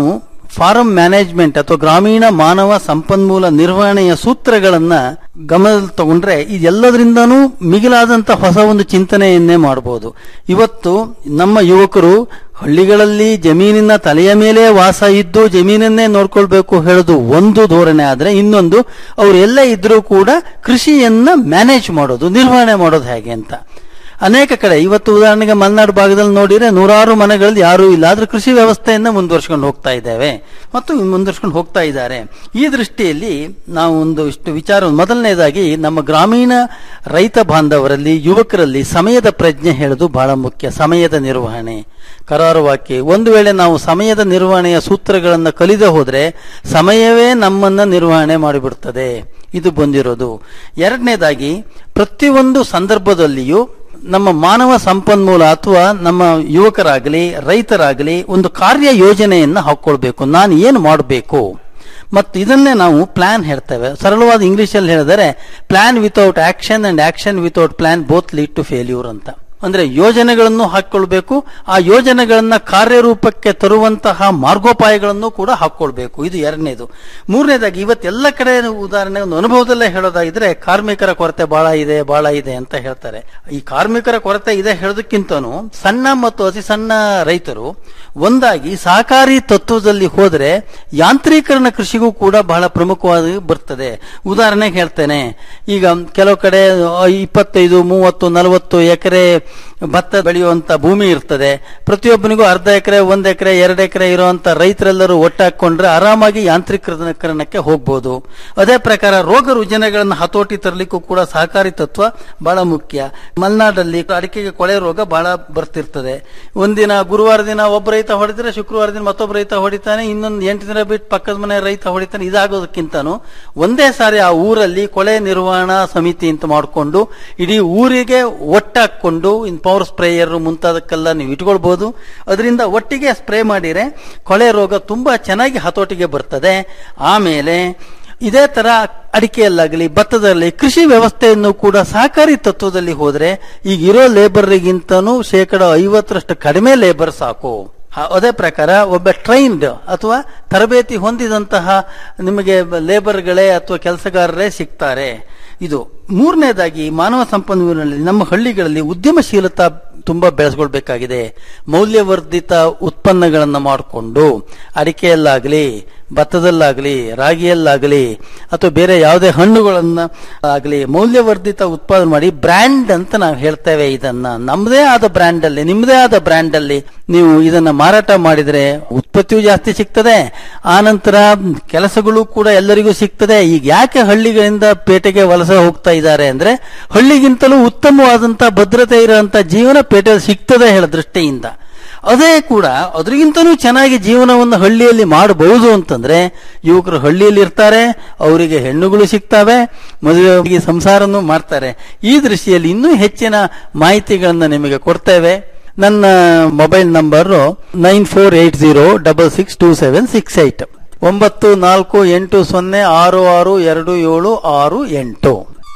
ಫಾರಂ ಮ್ಯಾನೇಜ್ಮೆಂಟ್ ಅಥವಾ ಗ್ರಾಮೀಣ ಮಾನವ ಸಂಪನ್ಮೂಲ ನಿರ್ವಹಣೆಯ ಸೂತ್ರಗಳನ್ನ ಗಮನದಲ್ಲಿ ತಗೊಂಡ್ರೆ ಇದೆಲ್ಲದರಿಂದನೂ ಮಿಗಿಲಾದಂತ ಹೊಸ ಒಂದು ಚಿಂತನೆಯನ್ನೇ ಮಾಡಬಹುದು ಇವತ್ತು ನಮ್ಮ ಯುವಕರು ಹಳ್ಳಿಗಳಲ್ಲಿ ಜಮೀನಿನ ತಲೆಯ ಮೇಲೆ ವಾಸ ಇದ್ದು ಜಮೀನನ್ನೇ ನೋಡ್ಕೊಳ್ಬೇಕು ಹೇಳೋದು ಒಂದು ಧೋರಣೆ ಆದ್ರೆ ಇನ್ನೊಂದು ಅವ್ರು ಎಲ್ಲ ಇದ್ರೂ ಕೂಡ ಕೃಷಿಯನ್ನ ಮ್ಯಾನೇಜ್ ಮಾಡೋದು ನಿರ್ವಹಣೆ ಮಾಡೋದು ಹೇಗೆ ಅಂತ ಅನೇಕ ಕಡೆ ಇವತ್ತು ಉದಾಹರಣೆಗೆ ಮಲೆನಾಡು ಭಾಗದಲ್ಲಿ ನೋಡಿದ್ರೆ ನೂರಾರು ಮನೆಗಳಲ್ಲಿ ಯಾರೂ ಇಲ್ಲ ಆದ್ರೆ ಕೃಷಿ ವ್ಯವಸ್ಥೆಯನ್ನ ಮುಂದುವರ್ಸ್ಕೊಂಡು ಹೋಗ್ತಾ ಇದ್ದೇವೆ ಮತ್ತು ಮುಂದುವರ್ಸ್ಕೊಂಡು ಹೋಗ್ತಾ ಇದ್ದಾರೆ ಈ ದೃಷ್ಟಿಯಲ್ಲಿ ನಾವು ಒಂದು ಇಷ್ಟು ವಿಚಾರ ಮೊದಲನೇದಾಗಿ ನಮ್ಮ ಗ್ರಾಮೀಣ ರೈತ ಬಾಂಧವರಲ್ಲಿ ಯುವಕರಲ್ಲಿ ಸಮಯದ ಪ್ರಜ್ಞೆ ಹೇಳೋದು ಬಹಳ ಮುಖ್ಯ ಸಮಯದ ನಿರ್ವಹಣೆ ಕರಾರುವಾಕ್ಯ ಒಂದು ವೇಳೆ ನಾವು ಸಮಯದ ನಿರ್ವಹಣೆಯ ಸೂತ್ರಗಳನ್ನು ಕಲಿದೆ ಹೋದ್ರೆ ಸಮಯವೇ ನಮ್ಮನ್ನ ನಿರ್ವಹಣೆ ಮಾಡಿಬಿಡ್ತದೆ ಇದು ಬಂದಿರೋದು ಎರಡನೇದಾಗಿ ಪ್ರತಿಯೊಂದು ಸಂದರ್ಭದಲ್ಲಿಯೂ ನಮ್ಮ ಮಾನವ ಸಂಪನ್ಮೂಲ ಅಥವಾ ನಮ್ಮ ಯುವಕರಾಗಲಿ ರೈತರಾಗಲಿ ಒಂದು ಕಾರ್ಯ ಯೋಜನೆಯನ್ನ ಹಾಕೊಳ್ಬೇಕು ನಾನು ಏನು ಮಾಡಬೇಕು ಮತ್ತು ಇದನ್ನೇ ನಾವು ಪ್ಲಾನ್ ಹೇಳ್ತೇವೆ ಸರಳವಾದ ಇಂಗ್ಲಿಷಲ್ಲಿ ಹೇಳಿದರೆ plan without action and action without plan both lead to failure ಅಂತ ಅಂದ್ರೆ ಯೋಜನೆಗಳನ್ನು ಹಾಕೊಳ್ಬೇಕು ಆ ಯೋಜನೆಗಳನ್ನ ಕಾರ್ಯರೂಪಕ್ಕೆ ತರುವಂತಹ ಮಾರ್ಗೋಪಾಯಗಳನ್ನು ಕೂಡ ಹಾಕೊಳ್ಬೇಕು ಇದು ಎರಡನೇದು ಮೂರನೇದಾಗಿ ಇವತ್ತೆಲ್ಲ ಕಡೆ ಉದಾಹರಣೆ ಒಂದು ಅನುಭವದಲ್ಲೇ ಹೇಳೋದಾಗಿದ್ರೆ ಕಾರ್ಮಿಕರ ಕೊರತೆ ಬಹಳ ಇದೆ ಬಹಳ ಇದೆ ಅಂತ ಹೇಳ್ತಾರೆ ಈ ಕಾರ್ಮಿಕರ ಕೊರತೆ ಇದೆ ಹೇಳೋದಕ್ಕಿಂತನೂ ಸಣ್ಣ ಮತ್ತು ಅತಿ ಸಣ್ಣ ರೈತರು ಒಂದಾಗಿ ಸಹಕಾರಿ ತತ್ವದಲ್ಲಿ ಹೋದ್ರೆ ಯಾಂತ್ರೀಕರಣ ಕೃಷಿಗೂ ಕೂಡ ಬಹಳ ಪ್ರಮುಖವಾಗಿ ಬರ್ತದೆ ಉದಾಹರಣೆಗೆ ಹೇಳ್ತೇನೆ ಈಗ ಕೆಲವು ಕಡೆ ಇಪ್ಪತ್ತೈದು ಮೂವತ್ತು ನಲವತ್ತು ಎಕರೆ ಭತ್ತ ಬೆಳೆಯುವಂತ ಭೂಮಿ ಇರ್ತದೆ ಪ್ರತಿಯೊಬ್ಬನಿಗೂ ಅರ್ಧ ಎಕರೆ ಒಂದ್ ಎಕರೆ ಎರಡು ಎಕರೆ ಇರುವಂತ ರೈತರೆಲ್ಲರೂ ಒಟ್ಟಾಕೊಂಡ್ರೆ ಆರಾಮಾಗಿ ಯಾಂತ್ರೀಕರಣಕ್ಕೆ ಹೋಗ್ಬೋದು ಅದೇ ಪ್ರಕಾರ ರೋಗ ರುಜಿನಗಳನ್ನು ಹತೋಟಿ ತರಲಿಕ್ಕೂ ಕೂಡ ಸಹಕಾರಿ ತತ್ವ ಬಹಳ ಮುಖ್ಯ ಮಲೆನಾಡಲ್ಲಿ ಅಡಿಕೆಗೆ ಕೊಳೆ ರೋಗ ಬಹಳ ಬರ್ತಿರ್ತದೆ ಒಂದಿನ ಗುರುವಾರ ದಿನ ಒಬ್ಬ ರೈತ ಹೊಡೆದ್ರೆ ಶುಕ್ರವಾರ ದಿನ ಮತ್ತೊಬ್ಬ ರೈತ ಹೊಡಿತಾನೆ ಇನ್ನೊಂದು ಎಂಟು ದಿನ ಬಿಟ್ಟು ಪಕ್ಕದ ಮನೆ ರೈತ ಹೊಡಿತಾನೆ ಇದಾಗೋದಕ್ಕಿಂತನೂ ಒಂದೇ ಸಾರಿ ಆ ಊರಲ್ಲಿ ಕೊಳೆ ನಿರ್ವಹಣಾ ಸಮಿತಿ ಅಂತ ಮಾಡಿಕೊಂಡು ಇಡೀ ಊರಿಗೆ ಒಟ್ಟಾಕೊಂಡು ಇನ್ ಪವರ್ ಸ್ಪ್ರೇಯರ್ ಮುಂತಾದಕ್ಕೆಲ್ಲ ನೀವು ಇಟ್ಕೊಳ್ಬಹುದು ಅದರಿಂದ ಒಟ್ಟಿಗೆ ಸ್ಪ್ರೇ ಮಾಡಿದ್ರೆ ಕೊಳೆ ರೋಗ ತುಂಬಾ ಚೆನ್ನಾಗಿ ಹತೋಟಿಗೆ ಬರ್ತದೆ ಆಮೇಲೆ ಇದೇ ತರ ಅಡಿಕೆಯಲ್ಲಾಗಲಿ ಭತ್ತದಲ್ಲಿ ಕೃಷಿ ವ್ಯವಸ್ಥೆಯನ್ನು ಕೂಡ ಸಹಕಾರಿ ತತ್ವದಲ್ಲಿ ಹೋದ್ರೆ ಈಗ ಇರೋ ಲೇಬರ್ಗಿಂತನೂ ಶೇಕಡ ಐವತ್ತರಷ್ಟು ಕಡಿಮೆ ಲೇಬರ್ ಸಾಕು ಹ- ಅದೇ ಪ್ರಕಾರ ಒಬ್ಬ ಟ್ರೈನ್ಡ್ ಅಥವಾ ತರಬೇತಿ ಹೊಂದಿದಂತಹ ನಿಮಗೆ ಲೇಬರ್ಗಳೇ ಅಥವಾ ಕೆಲಸಗಾರರೇ ಸಿಗ್ತಾರೆ ಇದು ಮೂರನೇದಾಗಿ ಮಾನವ ಸಂಪನ್ಮೂಲದಲ್ಲಿ ನಮ್ಮ ಹಳ್ಳಿಗಳಲ್ಲಿ ಉದ್ಯಮಶೀಲತಾ ತುಂಬಾ ಬೆಳೆಸ್ಕೊಳ್ಬೇಕಾಗಿದೆ ಮೌಲ್ಯವರ್ಧಿತ ಉತ್ಪನ್ನಗಳನ್ನು ಮಾಡಿಕೊಂಡು ಅಡಿಕೆಯಲ್ಲಾಗಲಿ ಭತ್ತದಲ್ಲಾಗಲಿ ರಾಗಿಯಲ್ಲಾಗಲಿ ಅಥವಾ ಬೇರೆ ಯಾವುದೇ ಹಣ್ಣುಗಳನ್ನ ಆಗಲಿ ಮೌಲ್ಯವರ್ಧಿತ ಉತ್ಪಾದನೆ ಮಾಡಿ ಬ್ರ್ಯಾಂಡ್ ಅಂತ ನಾವು ಹೇಳ್ತೇವೆ ಇದನ್ನ ನಮ್ಮದೇ ಆದ ಬ್ರ್ಯಾಂಡ್ ಅಲ್ಲಿ ನಿಮ್ಮದೇ ಆದ ಬ್ರ್ಯಾಂಡ್ ಅಲ್ಲಿ ನೀವು ಇದನ್ನ ಮಾರಾಟ ಮಾಡಿದ್ರೆ ಉತ್ಪತ್ತಿಯೂ ಜಾಸ್ತಿ ಸಿಗ್ತದೆ ಆನಂತರ ಕೆಲಸಗಳು ಕೂಡ ಎಲ್ಲರಿಗೂ ಸಿಗ್ತದೆ ಈಗ ಯಾಕೆ ಹಳ್ಳಿಗಳಿಂದ ಪೇಟೆಗೆ ವಲಸೆ ಹೋಗ್ತಾ ಇದ್ದಾರೆ ಅಂದ್ರೆ ಹಳ್ಳಿಗಿಂತಲೂ ಉತ್ತಮವಾದಂತ ಭದ್ರತೆ ಇರುವಂತ ಜೀವನ ಪೇಟೆಯಲ್ಲಿ ಸಿಗ್ತದೆ ಹೇಳ ದೃಷ್ಟಿಯಿಂದ ಅದೇ ಕೂಡ ಅದರಿಗಿಂತನೂ ಚೆನ್ನಾಗಿ ಜೀವನವನ್ನು ಹಳ್ಳಿಯಲ್ಲಿ ಮಾಡಬಹುದು ಅಂತಂದ್ರೆ ಯುವಕರು ಹಳ್ಳಿಯಲ್ಲಿ ಇರ್ತಾರೆ ಅವರಿಗೆ ಹೆಣ್ಣುಗಳು ಸಿಗ್ತವೆ ಮದುವೆ ಸಂಸಾರನೂ ಮಾಡ್ತಾರೆ ಈ ದೃಷ್ಟಿಯಲ್ಲಿ ಇನ್ನೂ ಹೆಚ್ಚಿನ ಮಾಹಿತಿಗಳನ್ನ ನಿಮಗೆ ಕೊಡ್ತೇವೆ ನನ್ನ mobile number nine four eight zero double six two seven six eight ಒಂಬತ್ತು ನಾಲ್ಕು ಎಂಟು ಸೊನ್ನೆ ಆರು ಆರು ಎರಡು ಏಳು ಆರು ಎಂಟು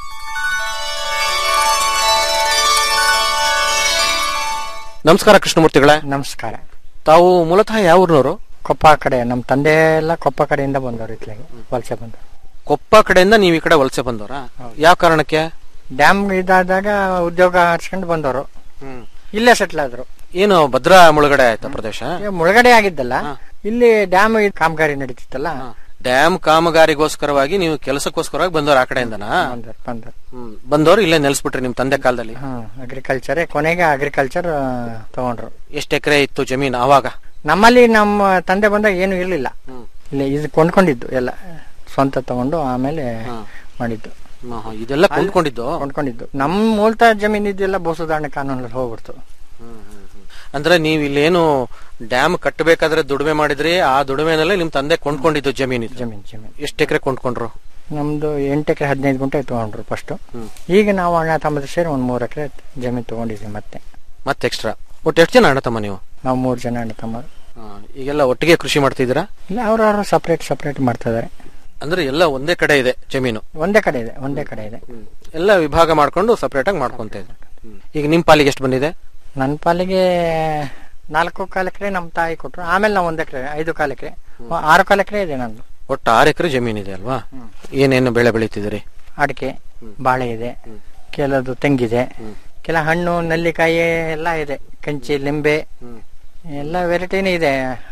ನಮಸ್ಕಾರ ಕೃಷ್ಣಮೂರ್ತಿಗಳೇ ನಮಸ್ಕಾರ ತಾವು ಮೂಲತಃ ಯಾವ ಊರಿನವರು ಕೊಪ್ಪ ಕಡೆ ನಮ್ಮ ತಂದೆ ಎಲ್ಲ ಕೊಪ್ಪ ಕಡೆಯಿಂದ ಬಂದವರು ಇತ್ಲಾಗೆ ವಲಸೆ ಬಂದವರು ಕೊಪ್ಪ ಕಡೆಯಿಂದ ನೀವು ಈ ಕಡೆ ವಲಸೆ ಬಂದವರ ಯಾವ ಕಾರಣಕ್ಕೆ ಡ್ಯಾಮ್ ಇದಾದಾಗ ಉದ್ಯೋಗ ಹಚ್ಕೊಂಡು ಬಂದವರು ಇಲ್ಲೇ ಸೆಟ್ಲ್ ಆದ್ರು ಏನು ಭದ್ರಾ ಮುಳುಗಡೆ ಆಯ್ತಾ ಪ್ರದೇಶ ಈಗ ಮುಳುಗಡೆ ಆಗಿದ್ದಲ್ಲ ಇಲ್ಲಿ ಡ್ಯಾಮ್ ಕಾಮಗಾರಿ ನಡೀತಿತ್ತಲ್ಲ ಡ್ಯಾಮ್ ಕಾಮಗಾರಿಗೋಸ್ಕರವಾಗಿ ನೀವು ಕೆಲಸಕ್ಕೋಸ್ಕರವಾಗಿ ಬಂದವ್ರು ಆ ಕಡೆಯಿಂದನಾ ಬಂದವರು ಬಂದವರು ಹ್ಮ್. ಬಂದವ್ರು ಇಲ್ಲೇ ನೆಲೆಸ್ಬಿಟ್ರಿ ನಿಮ್ ತಂದೆ ಕಾಲದಲ್ಲಿ ಹ್ಮ್ ಅಗ್ರಿಕಲ್ಚರ್ ಕೊನೆಗೆ ಅಗ್ರಿಕಲ್ಚರ್ ತಗೊಂಡ್ರು ಎಷ್ಟು ಎಕರೆ ಇತ್ತು ಜಮೀನು ಅವಾಗ ನಮ್ಮಲ್ಲಿ ನಮ್ಮ ತಂದೆ ಬಂದಾಗ ಏನು ಇರ್ಲಿಲ್ಲ ಇಲ್ಲಿ ಇದು ಕೊಂಡ್ಕೊಂಡಿದ್ದು ಎಲ್ಲ ಸ್ವಂತ ತಗೊಂಡು ಆಮೇಲೆ ಮಾಡಿದ್ದು ಹ್ಮ್, ಹ್ಮ್. ಇದೆಲ್ಲ ಕೊಂಡ್ಕೊಂಡಿದ್ದು ಕೊಂಡ್ಕೊಂಡಿದ್ದು ನಮ್ಮ ಮೂಲತಃ ಜಮೀನು ಇದೆಲ್ಲ ಭೂ ಸುಧಾರಣೆ ಕಾನೂನಲ್ಲಿ ಹೋಗ್ಬಿಡ್ತು ಅಂದ್ರೆ ನೀವು ಇಲ್ಲೇನು ಡ್ಯಾಮ್ ಕಟ್ಟಬೇಕಾದ್ರೆ ದುಡಿಮೆ ಮಾಡಿದ್ರಿ ಆ ದುಡಿಮೆನಲ್ಲೇ ನಿಮ್ ತಂದೆ ಕೊಂಡ್ಕೊಂಡಿದ್ದು ಜಮೀನು ಜಮೀನ್ ಜಮೀನ್ ಎಷ್ಟು ಎಕರೆ ಕೊಂಡ್ಕೊಂಡ್ರು ನಮ್ದು ಎಂಟು ಎಕರೆ ಹದಿನೈದು ಗುಂಟೆ ತಗೊಂಡ್ರು ಫಸ್ಟ್ ಈಗ ನಾವು ಅಣ್ಣ ತಮ್ಮದು ಸೇರಿ ಒಂದ್ ಮೂರ್ ಎಕರೆ ಜಮೀನ್ ತಗೊಂಡಿದ್ವಿ ಮತ್ತೆ ಮತ್ತೆ ಎಕ್ಸ್ಟ್ರಾ ಒಟ್ಟು ಎಷ್ಟು ಜನ ಅಣ್ಣ ತಮ್ಮ ನೀವು ನಾವು ಮೂರ್ ಜನ ಅಣ್ಣ ತಮ್ಮ ಹಾ, ಈಗೆಲ್ಲ ಒಟ್ಟಿಗೆ ಕೃಷಿ ಮಾಡ್ತಿದ್ದೀರಾ ಇಲ್ಲ ಅವ್ರವ್ರು ಸಪ್ರೇಟ್ ಸಪ್ರೇಟ್ ಮಾಡ್ತಾ ಇದಾರೆ ಅಂದ್ರೆ ಎಲ್ಲ ಒಂದೇ ಕಡೆ ಇದೆ ಜಮೀನು ಒಂದೇ ಕಡೆ ಇದೆ ಒಂದೇ ಕಡೆ ಇದೆ ಎಲ್ಲ ವಿಭಾಗ ಮಾಡ್ಕೊಂಡು ಸಪರೇಟ್ ಆಗಿ ಮಾಡ್ಕೊಂತ ಇದ್ದಾರೆ ಈಗ ನಿಮ್ ಪಾಲಿಗೆ ಎಷ್ಟು ಬಂದಿದೆ ನನ್ನ ಪಾಲಿಗೆ ನಾಲ್ಕು ಕಾಲು ಎಕರೆ ನಮ್ಮ ತಾಯಿ ಕೊಟ್ರು ಆಮೇಲೆ ನಾವು ಒಂದ್ ಎಕರೆ ಐದು ಕಾಲು ಎಕರೆ ಆರು ಕಾಲ ಎಕರೆ ಇದೆ ನಂದು ಒಟ್ಟು ಆರು ಎಕರೆ ಜಮೀನಿದೆ ಅಲ್ವಾ ಏನೇನು ಬೆಳೆ ಬೆಳೀತಿದ್ದೀರಿ ಅಡಿಕೆ ಬಾಳೆ ಇದೆ ಕೆಲದು ತೆಂಗಿದೆ ಕೆಲ ಹಣ್ಣು ನೆಲ್ಲಿಕಾಯಿ ಎಲ್ಲ ಇದೆ ಕಂಚಿ ಲಿಂಬೆ ಎಲ್ಲ ವೆರೈಟಿನೇ ಇದೆ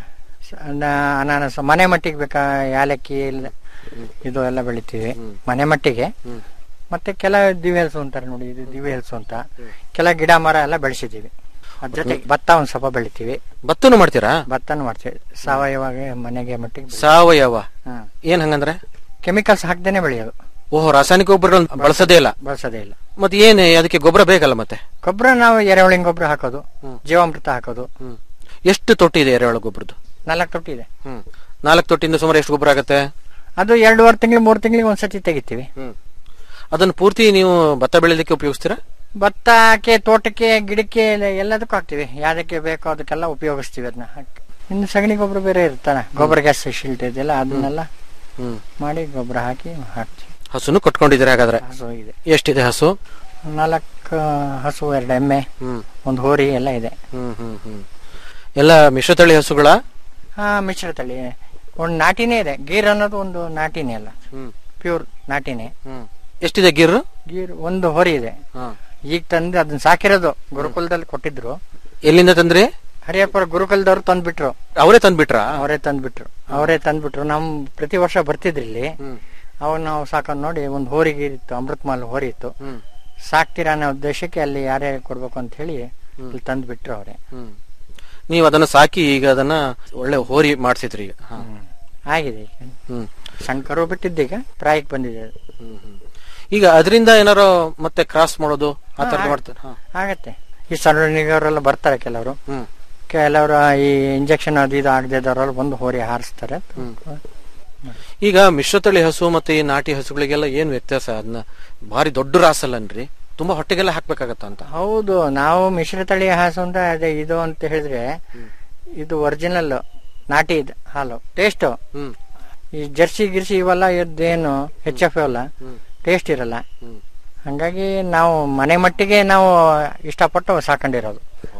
ಸ- ನ- ಅನಾನಸ ಮನೆ ಮಟ್ಟಿಗೆ ಬೇಕಾ ಯಾಲಕ್ಕಿ ಇಲ್ಲ ಇದು ಎಲ್ಲ ಬೆಳಿತೀವಿ ಮನೆ ಮಟ್ಟಿಗೆ ಮತ್ತೆ ಕೆಲ ದಿವ್ಯ ಹಲಸು ಅಂತಾರೆ ನೋಡಿ ಇದು ದಿವ್ಯ ಹಲಸು ಅಂತ ಕೆಲ ಗಿಡ ಮರ ಎಲ್ಲ ಬೆಳೆಸಿದೀವಿ ಅದ್ರ ಜೊತೆಗೆ ಭತ್ತ ಒಂದ್ ಸ್ವಲ್ಪ ಬೆಳಿತೀವಿ ಭತ್ತನು ಮಾಡ್ತೀರಾ ಭತ್ತನೂ ಮಾಡ್ತೀವಿ ಸಾವಯವ ಮನೆಗೆ ಮಟ್ಟಿಗೆ ಬೆಳಿ- ಸಾವಯವ ಹಾ. ಏನ್ ಹಂಗಂದ್ರೆ ಕೆಮಿಕಲ್ಸ್ ಹಾಕ್ದೇನೆ ಬೆಳೆಯೋದು ಓಹೋ ರಾಸಾಯನಿಕ ಗೊಬ್ಬರಗಳನ್ನ ಬಳಸೋದೇ ಇಲ್ಲ ಬಳಸೋದೇ ಇಲ್ಲ ಮತ್ತೆ ಏನ್ ಅದಕ್ಕೆ ಗೊಬ್ಬರ ಬೇಕಲ್ಲ ಮತ್ತೆ ಗೊಬ್ಬರ ನಾವು ಎರೆಹುಳಿನ ಗೊಬ್ಬರ ಹಾಕೋದು ಜೀವಾಮೃತ ಹಾಕೋದು ಹ್ಮ್ ಎಷ್ಟು ತೊಟ್ಟಿ ಇದೆ ಎರೆಹುಳ ಗೊಬ್ಬರದ್ದು ನಾಲ್ಕು ತೊಟ್ಟಿ ಇದೆ ಹ್ಮ್ ನಾಲ್ಕು ತೊಟ್ಟಿಯಿಂದ ಸುಮಾರು ಎಷ್ಟು ಗೊಬ್ಬರ ಆಗತ್ತೆ ಅದು ಎರಡೂವರೆ ತಿಂಗಳು ಮೂರು ತಿಂಗಳಿಗೆ ಒಂದ್ಸತಿ ತೆಗಿತೀವಿ ಹ್ಮ್ ಅದನ್ನ ಪೂರ್ತಿ ನೀವು ಭತ್ತ ಬೆಳಿಲಿಕ್ಕೆ ಉಪಯೋಗಿಸ್ತೀರಾ ಭತ್ತಕ್ಕೆ ತೋಟಕ್ಕೆ ಗಿಡಕ್ಕೆ ಎಲ್ಲ- ಎಲ್ಲದಕ್ಕೂ ಹಾಕ್ತಿವಿ ಯಾವ್ದಕ್ಕೆ ಬೇಕೋ ಅದಕ್ಕೆಲ್ಲ ಉಪಯೋಗಿಸ್ತೀವಿ ಅದನ್ನ ಇನ್ನು ಸಗಣಿ ಗೊಬ್ಬರ ಬೇರೆ ಇರ್ತಾನೆ ಗೊಬ್ಬರ ಗ್ಯಾಸ್ ಶಿಲ್ಟ್ ಇದೆಯಲ್ಲ ಅದನ್ನೆಲ್ಲ ಹ್ಮ್ ಮಾಡಿ ಗೊಬ್ಬರ ಹಾಕಿ ಹಾಕ್ತಿವಿ ಹಸುನು ಕಟ್ಕೊಂಡಿದ್ದೀರಾ ಹಾಗಾದ್ರೆ ಹಸು ಇದೆ ಎಷ್ಟಿದೆ ಹಸು ನಾಲ್ಕು ಹಸು ಎರಡು ಎಮ್ಮೆ ಹ್ಮ್ ಒಂದು ಹೋರಿ ಎಲ್ಲ ಇದೆ ಹ್ಮ್ ಹ್ಮ್ ಹ್ಮ್ ಎಲ್ಲ ಮಿಶ್ರತಳಿ ಹಸುಗಳ ಹಾ ಮಿಶ್ರ ತಳಿ ಒಂದು ನಾಟಿನೇ ಇದೆ ಗೀರ್ ಅನ್ನೋದು ಒಂದು ನಾಟಿನೇ ಅಲ್ಲ ಹ್ಮ್ ಪ್ಯೂರ್ ನಾಟಿನೇ ಹ್ಮ್ ಎಷ್ಟಿದೆ ಗಿರ್ ಗೀರ್ ಒಂದು ಹೋರಿ ಇದೆ ಹಾ ಈಗ ತಂದು ಅದನ್ನ ಸಾಕಿರೋದು ಗುರುಕುಲದಲ್ಲಿ ಕೊಟ್ಟಿದ್ರು ಎಲ್ಲಿಂದ ತಂದ್ರಿ ಹರಿಯಪ್ಪರ ಗುರುಕುಲದವ್ರು ತಂದ್ಬಿಟ್ರು ಅವರೇ ತಂದ್ಬಿಟ್ರಾ ಅವರೇ ತಂದ್ಬಿಟ್ರು ಅವರೇ ತಂದ್ಬಿಟ್ರು ನಮ್ ಪ್ರತಿ ವರ್ಷ ಬರ್ತಿದ್ರಿ ಇಲ್ಲಿ ಹ್ಮ್ ಅವಾಗ ನಾವು ಸಾಕೊಂಡ್ ನೋಡಿ ಒಂದು ಹೋರಿಗೆ ಇತ್ತು ಅಮೃತಮಾಲ್ ಹೋರಿ ಇತ್ತು ಹ್ಮ್ ಸಾಕ್ತೀರಾ ಅನ್ನೋ ಉದ್ದೇಶಕ್ಕೆ ಅಲ್ಲಿ ಯಾರ್ಯಾರು ಕೊಡ್ಬೇಕು ಅಂತ ಹೇಳಿ ಇಲ್ಲಿ ತಂದ್ಬಿಟ್ರು ಅವರೇ ಹ್ಮ್ ನೀವು ಅದನ್ನ ಸಾಕಿ ಈಗ ಅದನ್ನ ಒಳ್ಳೆ ಹೋರಿ ಮಾಡಿಸಿದ್ರಿ ಈಗ ಹಾ. ಆಗಿದೆ ಈಗ. ಹ್ಮ್ ಸಣ್ಣ ಕರು ಬಿಟ್ಟಿದ್ದೀಗ ಪ್ರಾಯಕ್ಕೆ ಬಂದಿದೆ ಅದು. ಹ್ಮ್ ಹ್ಮ್. ಈಗ ಅದರಿಂದ ಏನಾರು ಮತ್ತೆ ಕ್ರಾಸ್ ಮಾಡೋದು ಆ ತರ ಹಾ, ಮಾಡ್ತಾರೆ ಹಾ. ಆಗತ್ತೆ ಈ ಸಾರ್ವಜನಿಕರೆಲ್ಲ ಬರ್ತಾರೆ ಕೆಲವರು ಹ್ಮ್ ಕೆಲವರು ಈ ಇಂಜೆಕ್ಷನ್ ಅದು ಇದು ಆಗದೆ ಇದ್ದವರೆಲ್ಲ ಬಂದು ಹೋರಿ ಹಾರಿಸ್ತಾರೆ ಈಗ ಮಿಶ್ರತಳಿ ಹಸು ಮತ್ತೆ ಈ ನಾಟಿ ಹಸುಗಳಿಗೆಲ್ಲ ಏನ್ ವ್ಯತ್ಯಾಸ ಅದನ್ನ ಭಾರಿ ದೊಡ್ಡ ರಾಸಲ್ಲನ್ರಿ ತುಂಬಾ ಹೊಟ್ಟೆಗೆಲ್ಲ ಹಾಕ್ಬೇಕಾಗತ್ತ ಅಂತ ಹೌದು ನಾವು ಮಿಶ್ರತಳಿ ಹಾಸು ಅಂತ ಅದೇ ಇದು ಅಂತ ಹೇಳಿದ್ರೆ ಇದು ಒರಿಜಿನಲ್ ನಾಟಿ ಇದ್ ಹಾಲು ಟೇಸ್ಟ್ ಹ್ಮ್ ಈ ಜರ್ಸಿ ಗಿರ್ಸಿ ಇವೆಲ್ಲ ಇದ್ದೇನು ಹೆಚ್ ಎಫ್ ಎಲ್ಲ ಟೇಸ್ಟ್ ಇರಲ್ಲ ಹ್ಮ್. ಹಂಗಾಗಿ ನಾವು ಮನೆ ಮಟ್ಟಿಗೆ ನಾವು ಇಷ್ಟಪಟ್ಟು ಸಾಕೊಂಡಿರೋದು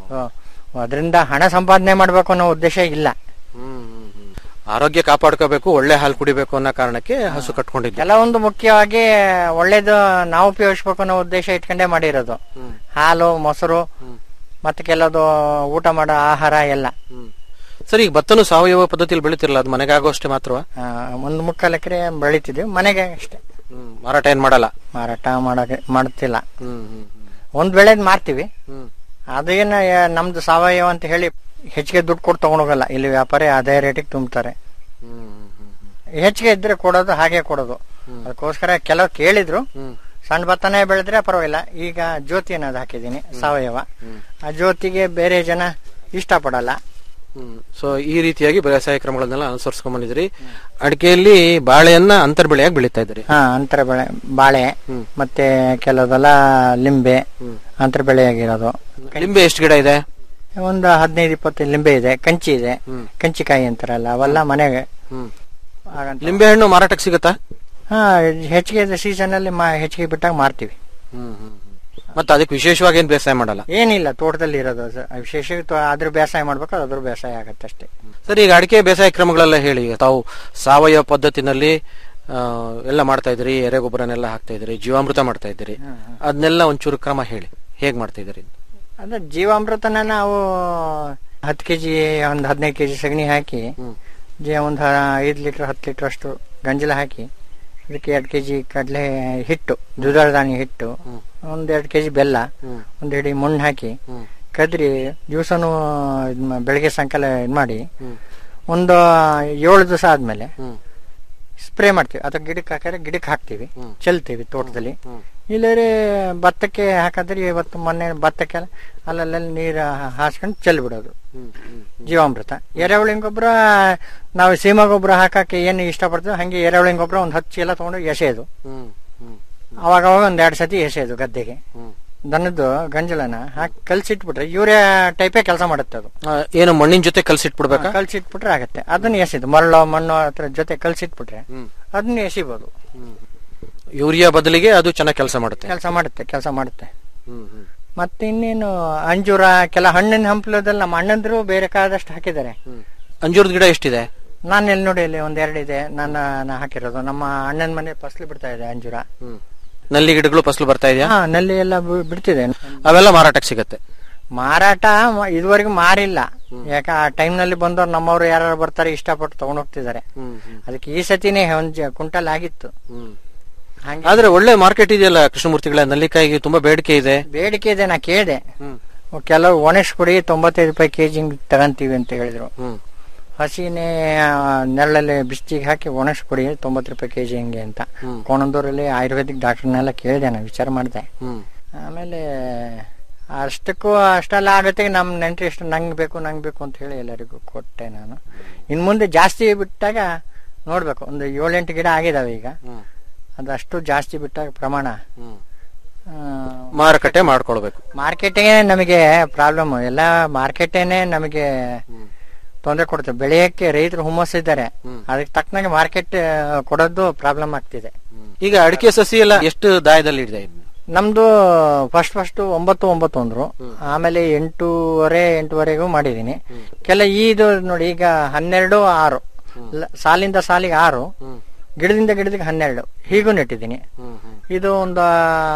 ಅದರಿಂದ ಹಣ ಸಂಪಾದನೆ ಮಾಡ್ಬೇಕು ಅನ್ನೋ ಉದ್ದೇಶ ಇಲ್ಲ ಹ್ಮ್ ಹ್ಮ್, ಹ್ಮ್. ಆರೋಗ್ಯ ಕಾಪಾಡ್ಕೋಬೇಕು ಒಳ್ಳೆ ಹಾಲು ಕುಡಿಬೇಕು ಅನ್ನೋ ಕಾರಣಕ್ಕೆ ಹಸು ಕಟ್ಕೊಂಡಿದ್ದೆ ಕೆಲವೊಂದು ಮುಖ್ಯವಾಗಿ ಒಳ್ಳೇದು ನಾವು ಉಪಯೋಗಿಸ್ಬೇಕು ಅನ್ನೋ ಉದ್ದೇಶ ಇಟ್ಕೊಂಡೇ ಮಾಡಿರೋದು ಹ್ಮ್. ಹಾಲು ಮೊಸರು ಮತ್ತೆ ಕೆಲವುದು ಊಟ ಮಾಡೋ ಆಹಾರ ಎಲ್ಲ ಹ್ಮ್. ಸರಿ ಈಗ ಭತ್ತನು ಸಾವಯವ ಪದ್ಧತಿಯಲ್ಲಿ ಬೆಳಿತಿರಲ್ಲ ಅದು ಮನೆಗಾಗೋಷ್ಟೇ ಮಾತ್ರವಾ ಆ, ಒಂದು ಮುಕ್ಕಾಲು ಎಕರೆ ಬೆಳಿತಿದ್ವಿ ಮನೆಗೆ ಅಷ್ಟೇ ಹ್ಮ್ ಮಾರಾಟ ಏನ್ ಮಾಡಲ್ಲ ಮಾರಾಟ ಮಾಡಕ್ಕೆ ಮಾಡ್ತಿಲ್ಲ ಹ್ಮ್ ಹ್ಮ್ ಒಂದ್ ಬೆಳೆದ್ ಮಾರ್ತೀವಿ ಹ್ಮ್ ಅದೇನ ಯಾ- ನಮ್ದು ಸಾವಯವ ಅಂತ ಹೇಳಿ ಹೆಚ್ಚಿಗೆ ದುಡ್ಡು ಕೊಟ್ಟು ತಗೊಂಡೋಗಲ್ಲ ಇಲ್ಲಿ ವ್ಯಾಪಾರಿ ಅದೇ ರೇಟಿಗೆ ತುಂಬ್ತಾರೆ ಹ್ಮ್ ಹ್ಮ್ ಹ್ಮ್ ಹೆಚ್ಚಿಗೆ ಇದ್ರೆ ಕೊಡೋದು ಹಾಗೆ ಕೊಡೋದು ಅದಕ್ಕೋಸ್ಕರ ಕೆಲವು ಕೇಳಿದ್ರು ಹ್ಮ್ ಸಣ್ಣ ಭತ್ತನೇ ಬೆಳೆದ್ರೆ ಪರವಾಗಿಲ್ಲ ಈಗ ಜ್ಯೋತಿ ಅನ್ನೋದು ಹಾಕಿದೀನಿ ಸಾವಯವ ಆ ಜ್ಯೋತಿಗೆ ಬೇರೆ ಜನ ಇಷ್ಟಪಡಲ್ಲ ಹ್ಮ್ ಸೊ ಈ ರೀತಿಯಾಗಿ ಬೇಸಾಯ ಕ್ರಮಗಳನ್ನೆಲ್ಲ ಅನುಸರಿಸ್ಕೊಂಡ್ ಬಂದಿದ್ರಿ ಅಡಿಕೆಯಲ್ಲಿ ಬಾಳೆಯನ್ನ ಅಂತರ್ ಬೆಳೆಯಾಗಿ ಬೆಳೀತಾ ಇದ್ರಿ ಹಾ ಅಂತರ ಬೆಳೆ ಬಾಳೆ ಮತ್ತೆ ಕೆಲವೆಲ್ಲ ಲಿಂಬೆ ಅಂತರ ಬೆಳೆಯಾಗಿರೋದು ಲಿಂಬೆ ಎಷ್ಟು ಗಿಡ ಇದೆ ಒಂದು ಹದಿನೈದು ಇಪ್ಪತ್ತು ಲಿಂಬೆ ಇದೆ ಕಂಚಿ ಇದೆ ಕಂಚಿಕಾಯಿ ಅಂತಾರಲ್ಲ ಅವೆಲ್ಲ ಮನೆಗೆ ಹ್ಮ್ ಆಗಂತ ಲಿಂಬೆ ಹಣ್ಣು ಮಾರಾಟಕ್ಕೆ ಸಿಗತ್ತಾ ಹಾ ಹೆಚ್ಚಿಗೆ ಸೀಸನ್ ಅಲ್ಲಿ ಮಾ- ಹೆಚ್ಚಿಗೆ ಬಿಟ್ಟಾಗ ಮಾರ್ತೀವಿ ಹ್ಮ್ ಹ್ಮ್ ಮತ್ತೆ ಅದಕ್ಕೆ ವಿಶೇಷವಾಗಿ ಏನ್ ಬೇಸಾಯ ಮಾಡಲ್ಲ ಏನಿಲ್ಲ ತೋಟದಲ್ಲಿ ಇರೋದು ಅದು. ವಿಶೇಷ ತೋ- ಅದ್ರ ಬೇಸಾಯ ಮಾಡ್ಬೇಕು ಅದ್ರ ಬೇಸಾಯ ಆಗತ್ತೆ ಅಷ್ಟೇ ಸರಿ ಈಗ ಅಡಿಕೆ ಬೇಸಾಯ ಕ್ರಮಗಳೆಲ್ಲ ಹೇಳಿ ಈಗ ತಾವು ಸಾವಯವ ಪದ್ಧತಿನಲ್ಲಿ ಆ, ಎಲ್ಲ ಮಾಡ್ತಾ ಇದ್ರಿ ಎರೆಗೊಬ್ಬರನೆಲ್ಲ ಹಾಕ್ತಾ ಇದ್ರಿ ಜೀವಾಮೃತ ಮಾಡ್ತಾ ಇದ್ದೀರಿ ಅದನ್ನೆಲ್ಲ ಒಂಚೂರು ಕ್ರಮ ಹೇಳಿ ಹೇಗ್ ಮಾಡ್ತಾ ಇದ್ದೀರಿ ಅದ ಜೀವಾಮೃತನ ನಾವು ಹತ್ತು ಕೆಜಿ ಒಂದ್ ಹದಿನೈದು ಕೆಜಿ ಸಗಣಿ ಹಾಕಿ ಜೀವ ಒಂದ್ ಹ- ಐದ್ ಲೀಟರ್ ಹತ್ತು ಲೀಟರ್ ಅಷ್ಟು ಗಂಜಲ ಹಾಕಿ ಅದಕ್ಕೆ ಎರಡು ಕೆಜಿ ಕಡಲೆ ಹಿಟ್ಟು ದ್ವಿದಳ ಧಾನ್ಯ ಹಿಟ್ಟು ಒಂದ್ ಎರಡು ಕೆಜಿ ಬೆಲ್ಲ ಒಂದ್ ಹಿಡಿ ಮಣ್ಣು ಹಾಕಿ ಕದ್ರಿ ದಿವಸನು ಬೆಳಗ್ಗೆ ಸಾಯಂಕಾಲ ಇದ್ ಮಾಡಿ ಒಂದು ಏಳು ದಿವಸ ಆದ್ಮೇಲೆ ಸ್ಪ್ರೇ ಮಾಡ್ತೀವಿ ಅಥವಾ ಗಿಡಕ್ಕೆ ಹಾಕಿದ್ರೆ ಗಿಡಕ್ಕೆ ಹಾಕ್ತಿವಿ ಚೆಲ್ತೀವಿ ತೋಟದಲ್ಲಿ ಇಲ್ಲರೆ ಭತ್ತಕ್ಕೆ ಹಾಕಿದ್ರೆ ಇವತ್ತು ಮೊನ್ನೆ ಭತ್ತಕ್ಕೆ ಅಲ್ಲಲ್ಲಿ ನೀರು ಹಾಸ್ಕೊಂಡು ಚೆಲ್ಬಿಡೋದು ಜೀವಾಮೃತ ಎರೆಹುಳಿನ ಗೊಬ್ಬರ ನಾವು ಸೀಮಾ ಗೊಬ್ಬರ ಹಾಕಕ್ಕೆ ಏನು ಇಷ್ಟಪಡ್ತೀವಿ ಹಂಗೆ ಎರೆಹುಳಿನ ಗೊಬ್ಬರ ಒಂದು ಹತ್ತು ಚೀಲ ತಗೊಂಡು ಎಸೆಯೋದು ಅವಾಗ ಅವಾಗ ಒಂದ್ ಎರಡು ಸತಿ ಎಸೆಯೋದು ಗದ್ದೆಗೆ ದನದ್ದು ಗಂಜಲನ ಹಾಕಿ ಕಲ್ಸಿಟ್ಬಿಟ್ರೆ ಯೂರಿಯಾ ಟೈಪೇ ಕೆಲಸ ಮಾಡುತ್ತೆ ಅದು ಆ, ಏನು ಮಣ್ಣಿನ ಜೊತೆ ಕಲ್ಸಿಟ್ಬಿಡ್ಬೇಕಾ ಕಲ್ಸಿಟ್ಬಿಟ್ರೆ ಆಗತ್ತೆ ಅದನ್ನ ಎಸೆದು ಮರಳು ಮಣ್ಣು ಹತ್ರ ಜೊತೆ ಕಲ್ಸಿಟ್ಬಿಟ್ರೆ ಅದನ್ನ ಎಸಿಬಹುದು ಯೂರಿಯಾ ಬದಲಿಗೆ ಅದು ಚೆನ್ನಾಗಿ ಕೆಲಸ ಮಾಡುತ್ತೆ ಕೆಲಸ ಮಾಡುತ್ತೆ ಕೆಲಸ ಮಾಡುತ್ತೆ ಹ್ಮ್ ಹ್ಮ್ ಮತ್ತೆ ಇನ್ನೇನು ಅಂಜೂರ ಕೆಲ ಹಣ್ಣಿನ ಹಂಪಲದೆಲ್ಲ ನಮ್ಮ ಅಣ್ಣಂದ್ರು ಬೇರೆ ಕಾದಷ್ಟು ಹಾಕಿದ್ದಾರೆ ಅಂಜೂರದ ಗಿಡ ಎಷ್ಟಿದೆ ನಾನು ಎಲ್ಲಿ ನೋಡಿ ಇಲ್ಲಿ ಒಂದ್ ಎರಡು ಇದೆ ನನ್ನ ನಾ ಹಾಕಿರೋದು ನಮ್ಮ ಅಣ್ಣನ ಮನೆ ಫಸಲು ಬಿಡ್ತಾ ಇದೆ ಅಂಜೂರ ನಲ್ಲಿ ಗಿಡಗಳು ಫಸಲು ಬರ್ತಾ ಇದೆಯಾ ಹಾ ನಲ್ಲಿ ಎಲ್ಲ ಬಿ- ಬಿಡ್ತಿದೆ ಅವೆಲ್ಲ ಮಾರಾಟಕ್ಕೆ ಸಿಗತ್ತೆ ಮಾರಾಟ ಮ- ಇದುವರೆಗೂ ಮಾರಿಲ್ಲ ಯಾಕ ಆ ಟೈಮ್ ನಲ್ಲಿ ಬಂದವ್ರು ನಮ್ಮವ್ರು ಯಾರು ಬರ್ತಾರೆ ಇಷ್ಟಪಟ್ಟು ತಗೊಂಡ್ ಹೋಗ್ತಿದ್ದಾರೆ ಅದಕ್ಕೆ ಈ ಸತಿನೇ ಒಂದ್ ಜ- ಕುಂಟಲ್ ಆಗಿತ್ತು ಹಂಗೆ ಆದ್ರೆ ಒಳ್ಳೆ ಮಾರ್ಕೆಟ್ ಇದೆಯಲ್ಲ ಕೃಷ್ಣಮೂರ್ತಿಗಳ ನಲ್ಲಿಕಾಯಿಗೆ ತುಂಬಾ ಬೇಡಿಕೆ ಇದೆ ಬೇಡಿಕೆ ಇದೆ ನಾ ಕೇಳಿದೆ ಕೆಲವು ಒಣಗಿಸ್ಕೊಡಿ ತೊಂಬತ್ತೈದು ರೂಪಾಯಿ ಕೆಜಿ ತಗಂತೀವಿ ಅಂತ ಹೇಳಿದ್ರು ಹ್ಮ್ ಹಸಿನೇ ಆ, ನೆರಳಲ್ಲಿ ಬಿಸ್ತಿಗೆ ಹಾಕಿ ಒಣಗಿಸ್ಕೊಡಿ ತೊಂಬತ್ತು ರೂಪಾಯಿ ಕೆಜಿ ಹಿಂಗೆ ಅಂತ ಕೋಣಂದೂರಲ್ಲಿ ಆಯುರ್ವೇದಿಕ್ ಡಾಕ್ಟರ್ನೆಲ್ಲ ಕೇಳಿದೆ ನಾನು ವಿಚಾರ ಮಾಡಿದೆ ಹ್ಮ್ ಆಮೇಲೆ ಅಷ್ಟಕ್ಕೂ ಅಷ್ಟೆಲ್ಲ ಆಗುತ್ತೆ ನಮ್ ನೆಂಟ್ರಿ ಎಷ್ಟು ನಂಗೆ ಬೇಕು ನಂಗೆ ಬೇಕು ಅಂತ ಹೇಳಿ ಎಲ್ಲರಿಗೂ ಕೊಟ್ಟೆ ನಾನು ಇನ್ ಮುಂದೆ ಜಾಸ್ತಿ ಬಿಟ್ಟಾಗ ನೋಡ್ಬೇಕು ಒಂದು ಏಳೆಂಟು ಗಿಡ ಆಗಿದಾವೆ ಈಗ ಅದಷ್ಟು ಜಾಸ್ತಿ ಬಿಟ್ಟಾಗ ಪ್ರಮಾಣ ಮಾರುಕಟ್ಟೆ ಮಾಡ್ಕೊಳ್ಬೇಕು ಮಾರ್ಕೆಟಿಗೆ ನಮಗೆ ಪ್ರಾಬ್ಲಮ್ ಎಲ್ಲ ಮಾರ್ಕೆಟೇನೆ ನಮಗೆ ತೊಂದರೆ ಕೊಡುತ್ತೆ ಬೆಳೆಯಕ್ಕೆ ರೈತರು ಹುಮ್ಮಸ್ಸಿದ್ದಾರೆ ಅದಕ್ಕೆ ತಕ್ಕನಾಗೆ ಮಾರ್ಕೆಟ್ ಕೊಡೋದು ಪ್ರಾಬ್ಲಮ್ ಆಗ್ತಿದೆ ಈಗ ಅಡಿಕೆ ಸಸಿ ಎಲ್ಲ ಎಷ್ಟು ದಾಯದಲ್ಲಿ ಇದೆ ನಮ್ದು ಫಸ್ಟ್ ಫಸ್ಟ್ ಒಂಬತ್ತು ಒಂಬತ್ತು ಅಂದ್ರು ಆಮೇಲೆ ಎಂಟೂವರೆ ಎಂಟುವರೆಗೂ ಮಾಡಿದೀನಿ ಕೆಲ ಇದು ನೋಡಿ ಈಗ ಹನ್ನೆರಡು ಆರು ಲ- ಸಾಲಿಂದ ಸಾಲಿಗೆ ಆರು ಗಿಡದಿಂದ ಗಿಡದಿಗೆ ಹನ್ನೆರಡು ಹೀಗೂ ನೆಟ್ಟಿದ್ದೀನಿ ಇದು ಒಂದು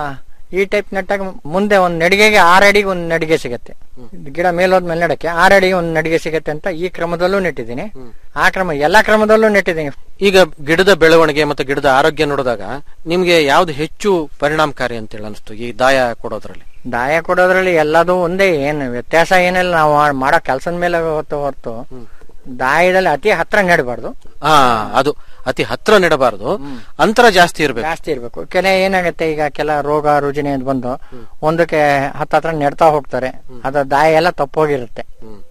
ಈ ಟೈಪ್ ನೆಟ್ಟಾಗ ಮುಂದೆ ಒಂದು ನಡಿಗೆಗೆ ಆರು ಅಡಿಗೆ ಒಂದು ನಡಿಗೆ ಸಿಗತ್ತೆ ಗಿಡ ಮೇಲೋದ್ಮೇಲೆ ನೆಡಕ್ಕೆ ಆರು ಅಡಿಗೆ ಒಂದು ನಡಿಗೆ ಸಿಗತ್ತೆ ಅಂತ ಈ ಕ್ರಮದಲ್ಲೂ ನೆಟ್ಟಿದ್ದೀನಿ ಆ ಕ್ರಮ ಎಲ್ಲಾ ಕ್ರಮದಲ್ಲೂ ನೆಟ್ಟಿದ್ದೀನಿ ಈಗ ಗಿಡದ ಬೆಳವಣಿಗೆ ಮತ್ತು ಗಿಡದ ಆರೋಗ್ಯ ನೋಡಿದಾಗ ನಿಮ್ಗೆ ಯಾವ್ದು ಹೆಚ್ಚು ಪರಿಣಾಮಕಾರಿ ಅಂತ ಹೇಳಿ ಅನಿಸ್ತು ಈ ದಾಯ ಕೊಡೋದ್ರಲ್ಲಿ ದಾಯ ಕೊಡೋದ್ರಲ್ಲಿ ಎಲ್ಲದೂ ಒಂದೇ ಏನು ವ್ಯತ್ಯಾಸ ಏನಿಲ್ಲ ನಾವು ಮಾಡೋ ಕೆಲಸದ ಮೇಲೆ ಹೊತ್ತು ಹೊರತು ದಾಯದಲ್ಲಿ ಅತಿ ಹತ್ರ ನೆಡಬಾರ್ದು ಹಾ ಅದು ಅತಿ ಹತ್ರ ನೆಡಬಾರದು ಅಂತರ ಜಾಸ್ತಿ ಇರ್ಬೇಕು ಜಾಸ್ತಿ ಇರ್ಬೇಕು ಕೆಲ ಏನಾಗುತ್ತೆ ಈಗ ಕೆಲ ರೋಗ ರುಜಿನ ಅಂತ ಬಂದು ಒಂದಕ್ಕೆ ಹತ್ತ ಹತ್ರ ನೆಡ್ತಾ ಹೋಗ್ತಾರೆ ಅದ ದಾಯ ಎಲ್ಲ ತಪ್ಪೋಗಿರುತ್ತೆ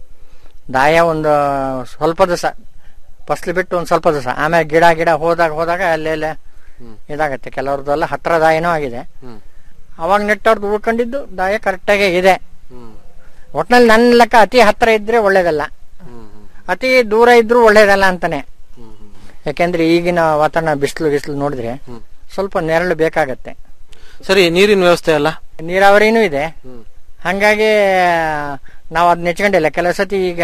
ದಾಯ ಒಂದು ಸ್ವಲ್ಪ ದಿವಸ ಫಸ್ಲು ಬಿಟ್ಟು ಒಂದ್ ಸ್ವಲ್ಪ ದಿವಸ ಆಮೇಲೆ ಗಿಡ ಗಿಡ ಹೋದಾಗ ಹೋದಾಗ ಅಲ್ಲೆಲ್ಲ ಇದಾಗತ್ತೆ ಕೆಲವ್ರದ್ದೆಲ್ಲ ಹತ್ರ ದಾಯನೂ ಆಗಿದೆ ಅವಾಗ ನೆಟ್ಟವ್ರದ್ದು ಉಳ್ಕೊಂಡಿದ್ದು ದಾಯ ಕರೆಕ್ಟಾಗಿ ಇದೆ ಒಟ್ನಲ್ಲಿ ನನ್ನ ಲೆಕ್ಕ ಅತಿ ಹತ್ರ ಇದ್ರೆ ಒಳ್ಳೇದಲ್ಲ ಅತಿ ದೂರ ಇದ್ರೂ ಒಳ್ಳೇದಲ್ಲ ಅಂತಾನೆ ಯಾಕೆಂದ್ರೆ ಈಗಿನ ವಾತಾವರಣ ಬಿಸಿಲು ಬಿಸಿಲು ನೋಡಿದ್ರೆ ಸ್ವಲ್ಪ ನೆರಳು ಬೇಕಾಗತ್ತೆ ಸರಿ ನೀರಿನ ವ್ಯವಸ್ಥೆ ಅಲ್ಲ ನೀರಾವರಿನೂ ಇದೆ ಹಂಗಾಗಿ ನಾವು ಅದ್ ನೆಚ್ಕೊಂಡಿಲ್ಲ ಕೆಲವು ಸತಿ ಈಗ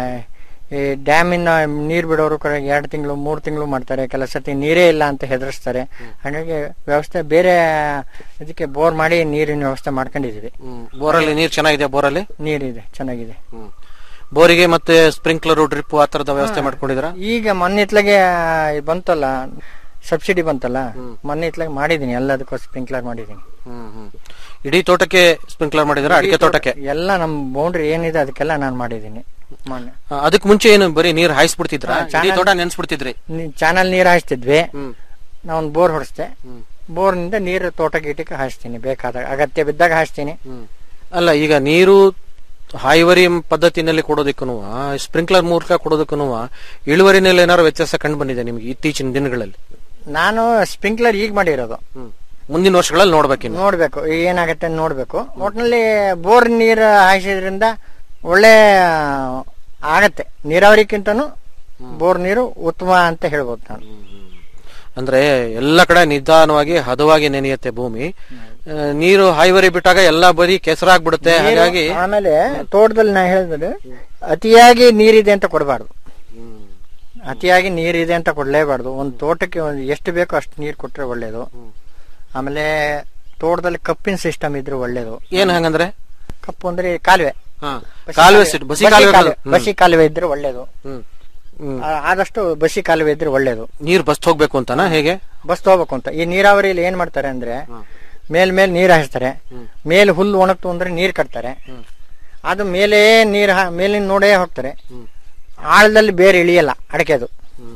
ಈ ಡ್ಯಾಮಿನ ನೀರ್ ಬಿಡೋರು ಎರಡು ತಿಂಗಳು ಮೂರು ತಿಂಗಳು ಮಾಡ್ತಾರೆ ಕೆಲವು ಸತಿ ನೀರೇ ಇಲ್ಲ ಅಂತ ಹೆದರ್ಸ್ತಾರೆ ಹಾಗಾಗಿ ವ್ಯವಸ್ಥೆ ಬೇರೆ ಇದಕ್ಕೆ ಬೋರ್ ಮಾಡಿ ನೀರಿನ ವ್ಯವಸ್ಥೆ ಮಾಡ್ಕೊಂಡಿದೀವಿ ಬೋರಲ್ಲಿ ನೀರ್ ಚೆನ್ನಾಗಿದೆ ಬೋರಲ್ಲಿ ನೀರಿದೆ ಚೆನ್ನಾಗಿದೆ ಬೋರಿಗೆ ಮತ್ತೆ ಸ್ಪ್ರಿಂಕ್ಲರ್ ಡ್ರಿಪ್ ಆ ತರದ ವ್ಯವಸ್ಥೆ ಮಾಡ್ಕೊಂಡಿದ್ರ ಈಗ ಮೊನ್ನೆ ಇತ್ಲಾಗೆ ಬಂತಲ್ಲ ಸಬ್ಸಿಡಿ ಬಂತಲ್ಲ ಮೊನ್ನೆ ಇತ್ಲಾಗೆ ಮಾಡಿದೀನಿ ಎಲ್ಲದಕ್ಕೂ ಸ್ಪ್ರಿಂಕ್ಲರ್ ಮಾಡಿದೀನಿ ಇಡೀ ತೋಟಕ್ಕೆ ಸ್ಪ್ರಿಂಕ್ಲರ್ ಮಾಡಿದ್ರ ಅಡಿಕೆ ತೋಟಕ್ಕೆ ಎಲ್ಲ ನಮ್ ಬೌಂಡ್ರಿ ಏನಿದೆ ಅದಕ್ಕೆಲ್ಲ ನಾನು ಮಾಡಿದೀನಿ ಮೊನ್ನೆ ಆ, ಅದಕ್ ಮುಂಚೆ ಏನು ಬರೀ ನೀರ್ ಹಾಯಿಸ್ಬಿಡ್ತಿದ್ರ ಹಾ, ಇಡೀ ಚಾನಲ್- ತೋಟ ನೆನ್ಸ್ಬಿಡ್ತಿದ್ರಿ ಚಾನಲ್ ನೀರ್ ಹಾಯಿಸ್ತಿದ್ವಿ ನಾವು ಒಂದು ಬೋರ್ ಹೊಡಿಸ್ದೆ ಬೋರ್ನಿಂದ ನೀರು ತೋಟ ಗೀಟಕ್ಕೆ ಹಾಯಿಸ್ತೀನಿ ಬೇಕಾದಾಗ ಅಗತ್ಯ ಬಿದ್ದಾಗ ಹಾಯಿಸ್ತೀನಿ ಅಲ್ಲ ಈಗ ನೀರು ಹಾಯಿವರಿ ಪದ್ಧತಿನಲ್ಲಿ ಕೊಡೋದಕ್ಕೂ ಸ್ಪ್ರಿಂಕ್ಲರ್ ಮೂಲಕ ಕೊಡೋದಕ್ಕೂ ಇಳುವರಿನಲ್ಲಿ ಏನಾದ್ರು ವ್ಯತ್ಯಾಸ ಕಂಡು ಬಂದಿದೆ ನಿಮ್ಗೆ ಇತ್ತೀಚಿನ ದಿನಗಳಲ್ಲಿ ನಾನು ಸ್ಪ್ರಿಂಕ್ಲರ್ ಈಗ ಮಾಡಿರೋದು ಮುಂದಿನ ವರ್ಷಗಳಲ್ಲಿ ನೋಡ್ಬೇಕಿನ್ನು ನೋಡ್ಬೇಕು ಈಗ ಏನಾಗತ್ತೆ ಅಂತ ನೋಡ್ಬೇಕು ಒಟ್ನಲ್ಲಿ ಬೋರ್ ನೀರು ಹಾಯಿಸಿದ್ರಿಂದ ಒಳ್ಳೆ ಆಗತ್ತೆ ನೀರಾವರಿಕ್ಕಿಂತನೂ ಬೋರ್ ನೀರು ಉತ್ತಮ ಅಂತ ಹೇಳ್ಬೋದು ನಾನು ಅಂದ್ರೆ ಎಲ್ಲ ಕಡೆ ನಿಧಾನವಾಗಿ ಹದವಾಗಿ ನೆನೆಯುತ್ತೆ ಭೂಮಿ ಆ, ನೀರು ಹಾಯಿವರಿ ಬಿಟ್ಟಾಗ ಎಲ್ಲಾ ಬರೀ ಕೆಸರಾಗ್ಬಿಡುತ್ತೆ ಹಾಗಾಗಿ ನೀರು- ಆಮೇಲೆ ತೋಟದಲ್ಲಿ ನಾ ಹೇಳಿದ್ರೆ ಅತಿಯಾಗಿ ನೀರಿದೆ ಅಂತ ಕೊಡಬಾರ್ದು ಅತಿಯಾಗಿ ನೀರಿದೆ ಅಂತ ಕೊಡ್ಲೇಬಾರ್ದು ಒಂದು ತೋಟಕ್ಕೆ ಒಂದು ಎಷ್ಟು ಬೇಕೋ ಅಷ್ಟು ನೀರು ಕೊಟ್ರೆ ಒಳ್ಳೇದು ಆಮೇಲೆ ತೋಟದಲ್ಲಿ ಕಪ್ಪಿನ ಸಿಸ್ಟಮ್ ಇದ್ರೆ ಒಳ್ಳೇದು ಏನ್ ಹಂಗಂದ್ರೆ ಕಪ್ಪು ಅಂದ್ರೆ ಕಾಲುವೆ ಹಾ. ಬಸಿ ಕಾಲುವೆ ಕಾಲುವೆ- ಸಿಟ್- ಬಸಿ ಬಸಿ ಕಾಲುವೆ ಕಾಲುವೆ- ಹ್ಮ್. ಬಸಿ ಕಾಲುವೆ ಇದ್ರೆ ಒಳ್ಳೇದು ಹ್ಮ್. ಹ್ಮ್. ಆ- ಆದಷ್ಟು ಬಸಿ ಕಾಲುವೆ ಇದ್ರೆ ಒಳ್ಳೇದು ನೀರ್ ಬಸ್ ಹೋಗ್ಬೇಕು ಅಂತನಾ ಹೇಗೆ ಬಸ್ ತಗೋಬೇಕು ಅಂತ ಈ ನೀರಾವರಿಯಲ್ಲಿ ಏನ್ ಮಾಡ್ತಾರೆ ಅಂದ್ರೆ ಮೇಲ್ ಮೇಲ್ ನೀರ್ ಹಾಯಿಸ್ತಾರೆ ಮೇಲ್ ಹುಲ್ಲು ಒಣಗ್ತು ಅಂದ್ರೆ ನೀರ್ ಕಟ್ತಾರೆ ಅದು ಮೇಲೆ ನೀರ್ ಹಾ- ಮೇಲಿನ ನೋಡೇ ಹೋಗ್ತಾರೆ ಆಳದಲ್ಲಿ ಬೇರೆ ಇಳಿಯಲ್ಲ ಅಡಕೆದು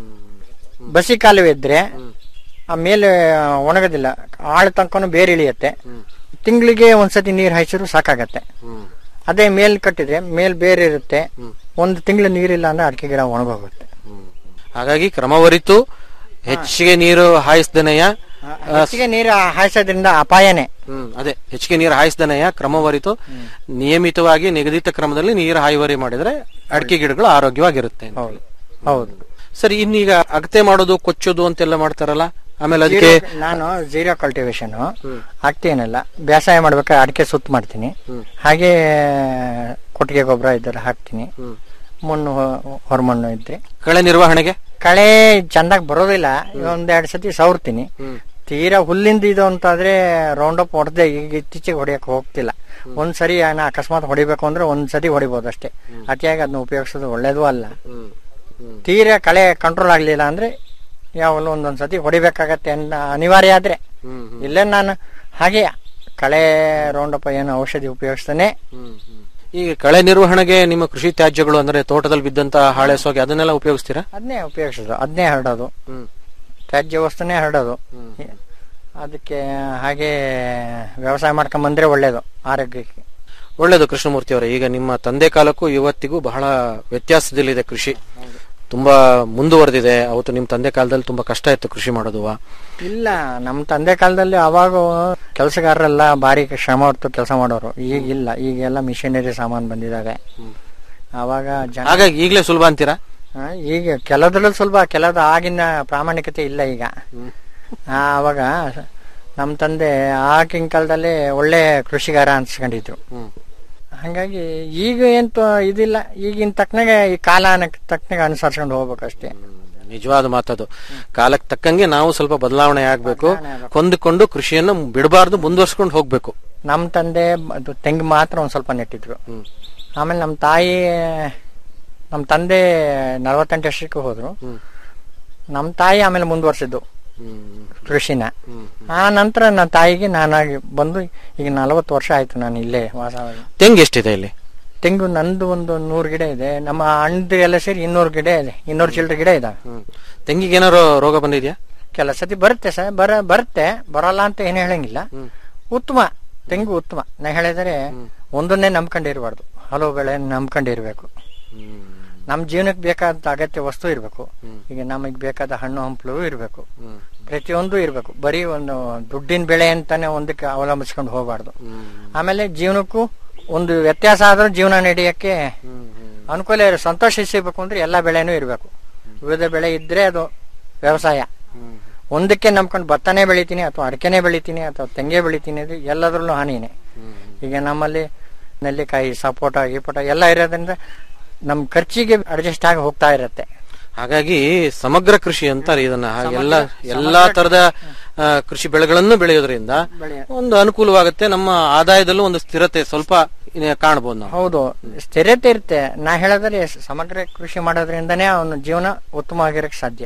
ಬಸಿ ಕಾಲುವೆ ಇದ್ರೆ ಆ ಮೇಲೆ ಒಣಗೋದಿಲ್ಲ ಆಳ ತನಕನು ಬೇರೆ ಇಳಿಯತ್ತೆ ತಿಂಗಳಿಗೆ ಒಂದ್ಸತಿ ನೀರ್ ಹಾಯಿಸಿದ್ರು ಸಾಕಾಗತ್ತೆ ಅದೇ ಮೇಲ್ ಕಟ್ಟಿದ್ರೆ ಮೇಲ್ ಬೇರೆ ಇರುತ್ತೆ ಒಂದು ತಿಂಗಳು ನೀರಿಲ್ಲ ಅಂದ್ರೆ ಅಡಿಕೆ ಗಿಡ ಒಣಗೋಗುತ್ತೆ ಹಾಗಾಗಿ ಕ್ರಮವರಿತು ಹೆಚ್ಚಿಗೆ ನೀರು ಹಾಯಿಸ್ದನೆಯ ಹೆಚ್ಚಿಗೆ ನೀರು ಹಾಯಿಸೋದ್ರಿಂದ ಅಪಾಯನೇ ಹ್ಮ್ ಅದೇ ಹೆಚ್ಚಿಗೆ ನೀರು ಹಾಯಿಸ್ದನೆಯ ಕ್ರಮವರಿತು ನಿಯಮಿತವಾಗಿ ನಿಗದಿತ ಕ್ರಮದಲ್ಲಿ ನೀರು ಹಾಯಿವರಿ ಮಾಡಿದ್ರೆ ಅಡಿಕೆ ಗಿಡಗಳು ಆರೋಗ್ಯವಾಗಿರುತ್ತೆ ಅಂತ ಹೇಳಿ. ಹೌದು ಸರಿ ಇನ್ನೀಗ ಅಗತೆ ಮಾಡೋದು ಕೊಚ್ಚೋದು ಅಂತೆಲ್ಲ ಮಾಡ್ತಾರಲ್ಲ ಆಮೇಲೆ ಅದಕ್ಕೆ ಜೀರೋ- ನಾನು ಜೀರೋ ಕಲ್ಟಿವೇಶನ್ ಹಾಕ್ತೀನಲ್ಲ ಬೇಸಾಯ ಮಾಡ್ಬೇಕಾದ್ರೆ ಅಡಿಕೆ ಸುತ್ತ ಮಾಡ್ತೀನಿ ಹಾಗೆ ಕೊಟ್ಟಿಗೆ ಗೊಬ್ಬರ ಇದ್ದರೆ ಹಾಕ್ತೀನಿ ಮಣ್ಣು ಹೊ- ಹೊರಮಣ್ಣು ಇದ್ರೆ ಕಳೆ ನಿರ್ವಹಣೆಗೆ ಕಳೆ ಚಂದಾಗ್ ಬರೋದಿಲ್ಲ ಒಂದೆರಡು ಸತಿ ಸವರ್ತೀನಿ ತೀರಾ ಹುಲ್ಲಿಂದ ಇದು ಅಂತಾದ್ರೆ ರೌಂಡ್ ಅಪ್ ಹೊಡೆದೆ ಈಗ ಇತ್ತೀಚೆಗೆ ಹೊಡಿಯಕ್ ಹೋಗ್ತಿಲ್ಲ ಒಂದ್ ಸರಿ ನಾ ಅಕಸ್ಮಾತ್ ಹೊಡಿಬೇಕು ಅಂದ್ರೆ ಒಂದ್ ಸತಿ ಹೊಡಿಬೋದು ಅಷ್ಟೇ ಅತಿಯಾಗಿ ಅದನ್ನ ಉಪಯೋಗಿಸೋದು ಒಳ್ಳೇದು ಅಲ್ಲ ತೀರಾ ಕಳೆ ಕಂಟ್ರೋಲ್ ಆಗ್ಲಿಲ್ಲ ಅಂದ್ರೆ ಯಾವಾಗಲೂ ಒಂದೊಂದ್ ಸತಿ ಹೊಡಿಬೇಕಾಗತ್ತೆ ಅನ್ನ ಅನಿವಾರ್ಯ ಆದ್ರೆ ಇಲ್ಲೇ ನಾನು ಹಾಗೆ ಕಳೆ ರೌಂಡ್ ಅಪ್ ಏನು ಔಷಧಿ ಉಪಯೋಗಿಸ್ತಾನೆ ಈಗ ಕಳೆ ನಿರ್ವಹಣೆಗೆ ನಿಮ್ಮ ಕೃಷಿ ತ್ಯಾಜ್ಯಗಳು ಅಂದ್ರೆ ತೋಟದಲ್ಲಿ ಬಿದ್ದಂತ ಹಾಳೆ ಸೋಗೆ ಅದನ್ನೆಲ್ಲ ಉಪಯೋಗಿಸ್ತೀರಾ ಅದನ್ನೇ ಉಪಯೋಗಿಸೋದು ಅದನ್ನೇ ಹರಡೋದು ತ್ಯಾಜ್ಯ ವಸ್ತುನೇ ಹರಡೋದು ಅದಕ್ಕೆ ಹಾಗೆ ವ್ಯವಸಾಯ ಮಾಡ್ಕೊಂಡ್ ಬಂದ್ರೆ ಒಳ್ಳೇದು ಆರೋಗ್ಯಕ್ಕೆ ಒಳ್ಳೇದು ಕೃಷ್ಣಮೂರ್ತಿ ಅವರೇ ಈಗ ನಿಮ್ಮ ತಂದೆ ಕಾಲಕ್ಕೂ ಇವತ್ತಿಗೂ ಬಹಳ ವ್ಯತ್ಯಾಸದಲ್ಲಿದೆ ಕೃಷಿ ತುಂಬಾ ಮುಂದುವರೆದಿದೆ ಅವತ್ತು ನಿಮ್ಮ ತಂದೆ ಕಾಲದಲ್ಲಿ ತುಂಬಾ ಕಷ್ಟ ಇತ್ತು ಕೃಷಿ ಮಾಡೋದು ಇಲ್ಲ ನಮ್ಮ ತಂದೆ ಕಾಲದಲ್ಲಿ ಅವಾಗ ಕೆಲಸಗಾರರೆಲ್ಲ ಭಾರಿ ಶ್ರಮ ಹೊತ್ತು ಕೆಲಸ ಮಾಡೋರು ಈಗ ಇಲ್ಲ ಈಗೆಲ್ಲ ಮಿಷನರಿ ಸಾಮಾನು ಬಂದಿದ್ದಾವೆ ಅವಾಗ ಜನ ಹಾಗಾಗಿ ಈಗಲೇ ಸುಲಭ ಅಂತೀರಾ ಆ, ಈಗ ಕೆಲದ್ರಲ್ಲಿ ಸ್ವಲ್ಪ ಕೆಲದ ಆಗಿನ ಪ್ರಾಮಾಣಿಕತೆ ಇಲ್ಲ ಈಗ ಆ, ಅವಾಗ ನಮ್ಮ ತಂದೆ ಆಗಿನ ಕಾಲದಲ್ಲಿ ಒಳ್ಳೆ ಕೃಷಿಗಾರ ಅನ್ಸ್ಕೊಂಡಿದ್ರು ಹಂಗಾಗಿ ಈಗ ಎಂತ ಇದಿಲ್ಲ ಈಗಿನ ತಕ್ಕನಾಗೆ ಈ ಕಾಲ ತಕ್ಕನಾಗೆ ಅನುಸರಿಸ್ಕೊಂಡು ಹೋಗ್ಬೇಕಷ್ಟೇ ನಿಜವಾದ ಮಾತದು ಕಾಲಕ್ಕೆ ತಕ್ಕಂಗೆ ನಾವು ಸ್ವಲ್ಪ ಬದಲಾವಣೆ ಆಗ್ಬೇಕು ಹೊಂದಿಕೊಂಡು ಕೃಷಿಯನ್ನು ಬಿಡಬಾರ್ದು ಮುಂದುವರ್ಸ್ಕೊಂಡು ಹೋಗ್ಬೇಕು ನಮ್ಮ ತಂದೆ ಅದು ತೆಂಗು ಮಾತ್ರ ಒಂದ್ ಸ್ವಲ್ಪ ನೆಟ್ಟಿದ್ರು ಆಮೇಲೆ ನಮ್ಮ ತಾಯಿ ನಮ್ಮ ತಂದೆ ನಲವತ್ತೆಂಟು ವರ್ಷಕ್ಕೆ ಹೋದ್ರು ನಮ್ಮ ತಾಯಿ ಆಮೇಲೆ ಮುಂದುವರ್ಸಿದ್ದು ಕೃಷಿನ ಆ ನಂತರ ನನ್ನ ತಾಯಿಗೆ ನಾನಾಗಿ ಬಂದು ಈಗ ನಲವತ್ತು ವರ್ಷ ಆಯ್ತು ನಾನು ಇಲ್ಲೇ ವಾಸವಾಗಿ ತೆಂಗು ಎಷ್ಟಿದೆ ಇಲ್ಲಿ ತೆಂಗು ನಂದು ಒಂದು ನೂರು ಗಿಡ ಇದೆ ನಮ್ಮ ಅಣ್ಣದು ಎಲ್ಲ ಸೇರಿ ಇನ್ನೂರು ಗಿಡ ಇದೆ ಇನ್ನೂರು ಚಿಲ್ಲರೆ ಗಿಡ ಇದಾವೆ ತೆಂಗಿಗೆ ಏನಾರು ರೋಗ ಬಂದಿದ್ಯಾ ಕೆಲ ಸತಿ ಬರುತ್ತೆ ಸರ್ ಬರ ಬರುತ್ತೆ ಬರಲ್ಲ ಅಂತ ಏನು ಹೇಳಂಗಿಲ್ಲ ಉತ್ತಮ ತೆಂಗು ಉತ್ತಮ ನಾ ಹೇಳಿದರೆ ಒಂದನ್ನೇ ನಂಬ್ಕೊಂಡಿರ್ಬಾರ್ದು ಹಲವು ಬೆಳೆ ನಂಬ್ಕೊಂಡಿರ್ಬೇಕು ನಮ್ಮ ಜೀವನಕ್ಕೆ ಬೇಕಾದ ಅಗತ್ಯ ವಸ್ತು ಇರಬೇಕು ಈಗ ನಮಗೆ ಬೇಕಾದ ಹಣ್ಣು ಹಂಪಲು ಇರಬೇಕು ಪ್ರತಿಯೊಂದು ಇರಬೇಕು ಬರೀ ಒಂದು ದುಡ್ಡಿನ ಬೆಳೆ ಅಂತಾನೆ ಒಂದಕ್ಕೆ ಅವಲಂಬಿಸ್ಕೊಂಡು ಹೋಗಬಾರ್ದು ಆಮೇಲೆ ಜೀವನಕ್ಕೂ ಒಂದು ವ್ಯತ್ಯಾಸ ಆದ್ರೂ ಜೀವನ ನಡೆಯಕ್ಕೆ ಅನುಕೂಲ ಇರೋ ಸಂತೋಷ ಸಿಗಬೇಕು ಅಂದ್ರೆ ಎಲ್ಲಾ ಬೆಳೆನೂ ಇರಬೇಕು ವಿವಿಧ ಬೆಳೆ ಇದ್ರೆ ಅದು ವ್ಯವಸಾಯ ಒಂದಕ್ಕೆ ನಂಬ್ಕೊಂಡು ಭತ್ತನೇ ಬೆಳಿತೀನಿ ಅಥವಾ ಅಡಿಕೆನೆ ಬೆಳಿತೀನಿ ಅಥವಾ ತೆಂಗೆ ಬೆಳಿತೀನಿ ಅದು ಎಲ್ಲದ್ರಲ್ಲೂ ಹಾನಿನೇ ಈಗ ನಮ್ಮಲ್ಲಿ ನೆಲ್ಲಿಕಾಯಿ ಸಪೋಟ ಗಿಪೋಟ ಎಲ್ಲ ಇರೋದ್ರಿಂದ ನಮ್ ಖರ್ಚಿಗೆ ಅಡ್ಜಸ್ಟ್ ಆಗಿ ಹೋಗ್ತಾ ಇರತ್ತೆ ಹಾಗಾಗಿ ಸಮಗ್ರ ಕೃಷಿ ಅಂತಾರೆ ಇದನ್ನ ಹಾಗೆ ಎಲ್ಲ ಎಲ್ಲಾ ತರದ ಆ, ಕೃಷಿ ಬೆಳೆಗಳನ್ನು ಬೆಳೆಯೋದ್ರಿಂದ ಒಂದು ಅನುಕೂಲವಾಗುತ್ತೆ ನಮ್ಮ ಆದಾಯದಲ್ಲೂ ಒಂದು ಸ್ಥಿರತೆ ಸ್ವಲ್ಪ ಇನ್ನ ಕಾಣಬಹುದು ನಾವು ಹೌದು ಸ್ಥಿರತೆ ಇರುತ್ತೆ ನಾ ಹೇಳಿದ್ರೆ ಸಮಗ್ರ ಕೃಷಿ ಮಾಡೋದ್ರಿಂದನೇ ಅವನ ಜೀವನ ಉತ್ತಮವಾಗಿರಕ್ ಸಾಧ್ಯ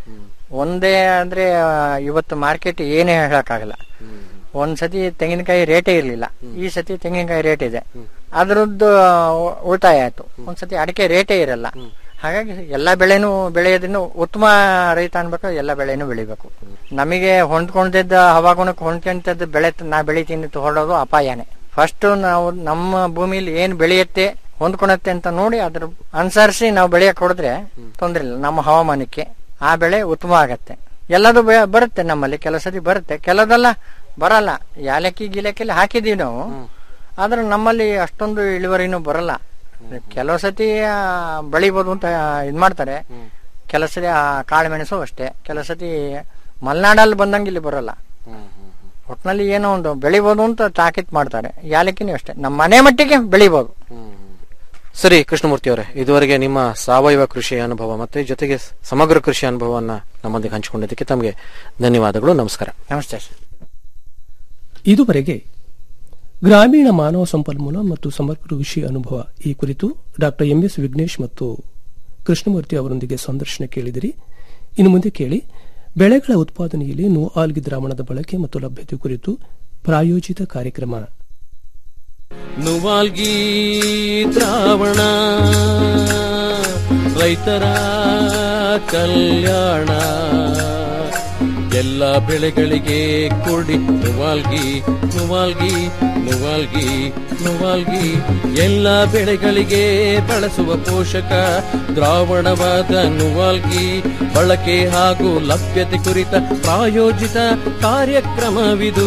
ಒಂದೇ ಅಂದ್ರೆ ಆ, ಇವತ್ತು ಮಾರ್ಕೆಟ್ ಏನೇ ಹೇಳಕ್ಕಾಗಲ್ಲ ಒಂದ್ ಸತಿ ತೆಂಗಿನಕಾಯಿ ರೇಟೇ ಇರ್ಲಿಲ್ಲ ಈ ಸತಿ ತೆಂಗಿನಕಾಯಿ ರೇಟ್ ಇದೆ ಅದ್ರದ್ದು ಉಳಿತಾಯ ಆಯ್ತು ಒಂದ್ ಸತಿ ಅಡಿಕೆ ರೇಟೇ ಇರಲ್ಲ ಹಾಗಾಗಿ ಎಲ್ಲಾ ಬೆಳೆನೂ ಬೆಳೆಯೋದ್ರಿಂದ ಉತ್ತಮ ರೈತ ಅನ್ಬೇಕು ಎಲ್ಲಾ ಬೆಳೆನೂ ಬೆಳಿಬೇಕು ನಮಗೆ ಹೊಂದ್ಕೊಂಡಿದ್ದ ಹವಾಗುಣಕ್ಕೆ ಹೊಂದ್ಕೊಂತದ್ದು ಬೆಳೆ ತ- ನಾ ಬೆಳಿತೀನಿ ಅಂತ ಹೊರಡೋದು ಅಪಾಯನೇ ಫಸ್ಟ್ ನಾವು ನಮ್ಮ ಭೂಮಿಲಿ ಏನ್ ಬೆಳೆಯುತ್ತೆ ಹೊಂದ್ಕೊಳತ್ತೆ ಅಂತ ನೋಡಿ ಅದ್ರ ಅನುಸರಿಸಿ ನಾವು ಬೆಳೆಯಕ್ ಹೊಡೆದ್ರೆ ತೊಂದ್ರೆ ಇಲ್ಲ ನಮ್ಮ ಹವಾಮಾನಕ್ಕೆ ಆ ಬೆಳೆ ಉತ್ತಮ ಆಗತ್ತೆ ಎಲ್ಲದು ಬೆ- ಬರುತ್ತೆ ನಮ್ಮಲ್ಲಿ ಕೆಲವು ಸತಿ ಬರುತ್ತೆ ಕೆಲದೆಲ್ಲ ಬರಲ್ಲ ಯಾಲಕ್ಕಿ ಗಿಲಕ್ಕಿಲ್ಲ ಹಾಕಿದೀವಿ ನಾವು ಆದ್ರೆ ನಮ್ಮಲ್ಲಿ ಅಷ್ಟೊಂದು ಇಳುವರಿನೂ ಬರಲ್ಲ ಕೆಲವು ಸತಿ ಆ, ಬೆಳಿಬೋದು ಅಂತ ಇದ್ ಮಾಡ್ತಾರೆ ಕೆಲವು ಸತಿ ಆ ಕಾಳು ಮೆಣಸು ಅಷ್ಟೇ ಕೆಲವು ಸತಿ ಮಲೆನಾಡಲ್ಲಿ ಬಂದಂಗೆ ಇಲ್ಲಿ ಬರಲ್ಲ ಒಟ್ನಲ್ಲಿ ಏನೋ ಒಂದು ಬೆಳಿಬೋದು ಅಂತ ತಾಕೀತ್ ಮಾಡ್ತಾರೆ ಯಾಲಕ್ಕಿನೂ ಅಷ್ಟೇ ನಮ್ಮ ಮನೆ ಮಟ್ಟಿಗೆ ಬೆಳಿಬೋದು ಸರಿ ಕೃಷ್ಣಮೂರ್ತಿ ಅವರೇ ಇದುವರೆಗೆ ನಿಮ್ಮ ಸಾವಯವ ಕೃಷಿ ಅನುಭವ ಮತ್ತೆ ಜೊತೆಗೆ ಸಮಗ್ರ ಕೃಷಿ ಅನುಭವವನ್ನ ನಮ್ಮೊಂದಿಗೆ ಹಂಚಿಕೊಂಡಿದ್ದಕ್ಕೆ ತಮಗೆ ಧನ್ಯವಾದಗಳು ನಮಸ್ಕಾರ ನಮಸ್ತೆ ಸರ್ ಇದುವರೆಗೆ ಗ್ರಾಮೀಣ ಮಾನವ ಸಂಪನ್ಮೂಲ ಮತ್ತು ಸಮಗ್ರ ಕೃಷಿ ಅನುಭವ ಈ ಕುರಿತು ಡಾಕ್ಟರ್ ಎಂಎಸ್ ವಿಘ್ನೇಶ್ ಮತ್ತು ಕೃಷ್ಣಮೂರ್ತಿ ಅವರೊಂದಿಗೆ ಸಂದರ್ಶನ ಕೇಳಿದಿರಿ ಇನ್ನು ಮುಂದೆ ಕೇಳಿ ಬೆಳೆಗಳ ಉತ್ಪಾದನೆಯಲ್ಲಿ ನೋ ಆಲ್ಗಿ ದ್ರಾವಣದ ಬಳಕೆ ಮತ್ತು ಲಭ್ಯತೆ ಕುರಿತು ಪ್ರಾಯೋಜಿತ ಕಾರ್ಯಕ್ರಮ ನುವಾಲ್ಗಿ ದ್ರಾವಣ ರೈತರ ಕಲ್ಯಾಣ ಎಲ್ಲ ಬೆಳೆಗಳಿಗೆ ಕೊಡಿ ನುವಾಲ್ಗಿ ನುವಾಲ್ಗಿ ನುವಾಲ್ಗಿ ನುವಾಲ್ಗಿ ಎಲ್ಲ ಬೆಳೆಗಳಿಗೆ ಬಳಸುವ ಪೋಷಕ ದ್ರಾವಣವಾದ ನುವಾಲ್ಗಿ ಬಳಕೆ ಹಾಗೂ ಲಭ್ಯತೆ ಕುರಿತ ಪ್ರಾಯೋಜಿತ ಕಾರ್ಯಕ್ರಮವಿದು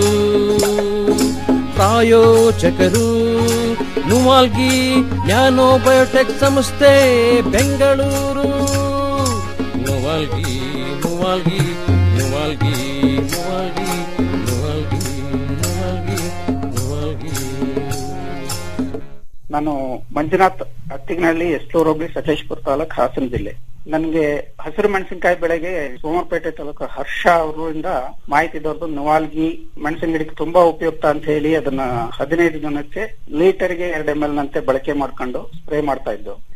ಪ್ರಾಯೋಜಕರು ನುವಾಲ್ಗಿ ನ್ಯಾನೋ ಬಯೋಟೆಕ್ ಸಂಸ್ಥೆ ಬೆಂಗಳೂರು ನುವಾಲ್ಗಿ ನುವಾಲ್ಗಿ ನುವಾಲ್ಗಿ ನುವಾಲ್ಗಿ ನುವಾಲ್ಗಿ ನುವಾಲ್ಗಿ ನುವಾಲ್ಗಿ ನಾನು ಮಂಜುನಾಥ್ ಅತ್ತಿಗನಹಳ್ಳಿ ಎಸ್ಲೂರ್ ಹೋಬಳಿ ಸಕಲೇಶ್ಪುರ ತಾಲೂಕ್ ಹಾಸನ ಜಿಲ್ಲೆ ನನಗೆ ಹಸಿರು ಮೆಣಸಿನಕಾಯಿ ಬೆಳೆಗೆ ಸೋಮವಾರಪೇಟೆ ತಾಲೂಕು ಹರ್ಷ ಅವರಿಂದ ಮಾಹಿತಿ ದೊರೆದು ನವಾಲ್ಗಿ ಮೆಣಸಿನ ಗಿಡಕ್ಕೆ ತುಂಬಾ ಉಪಯುಕ್ತ ಅಂತ ಹೇಳಿ ಅದನ್ನ ಹದಿನೈದು ಜನಕ್ಕೆ ಲೀಟರ್ಗೆ ಎರಡು ಎಂ ಎಲ್ ನಂತೆ ಬಳಕೆ ಮಾಡ್ಕೊಂಡು ಸ್ಪ್ರೇ ಮಾಡ್ತಾ ಇದ್ದು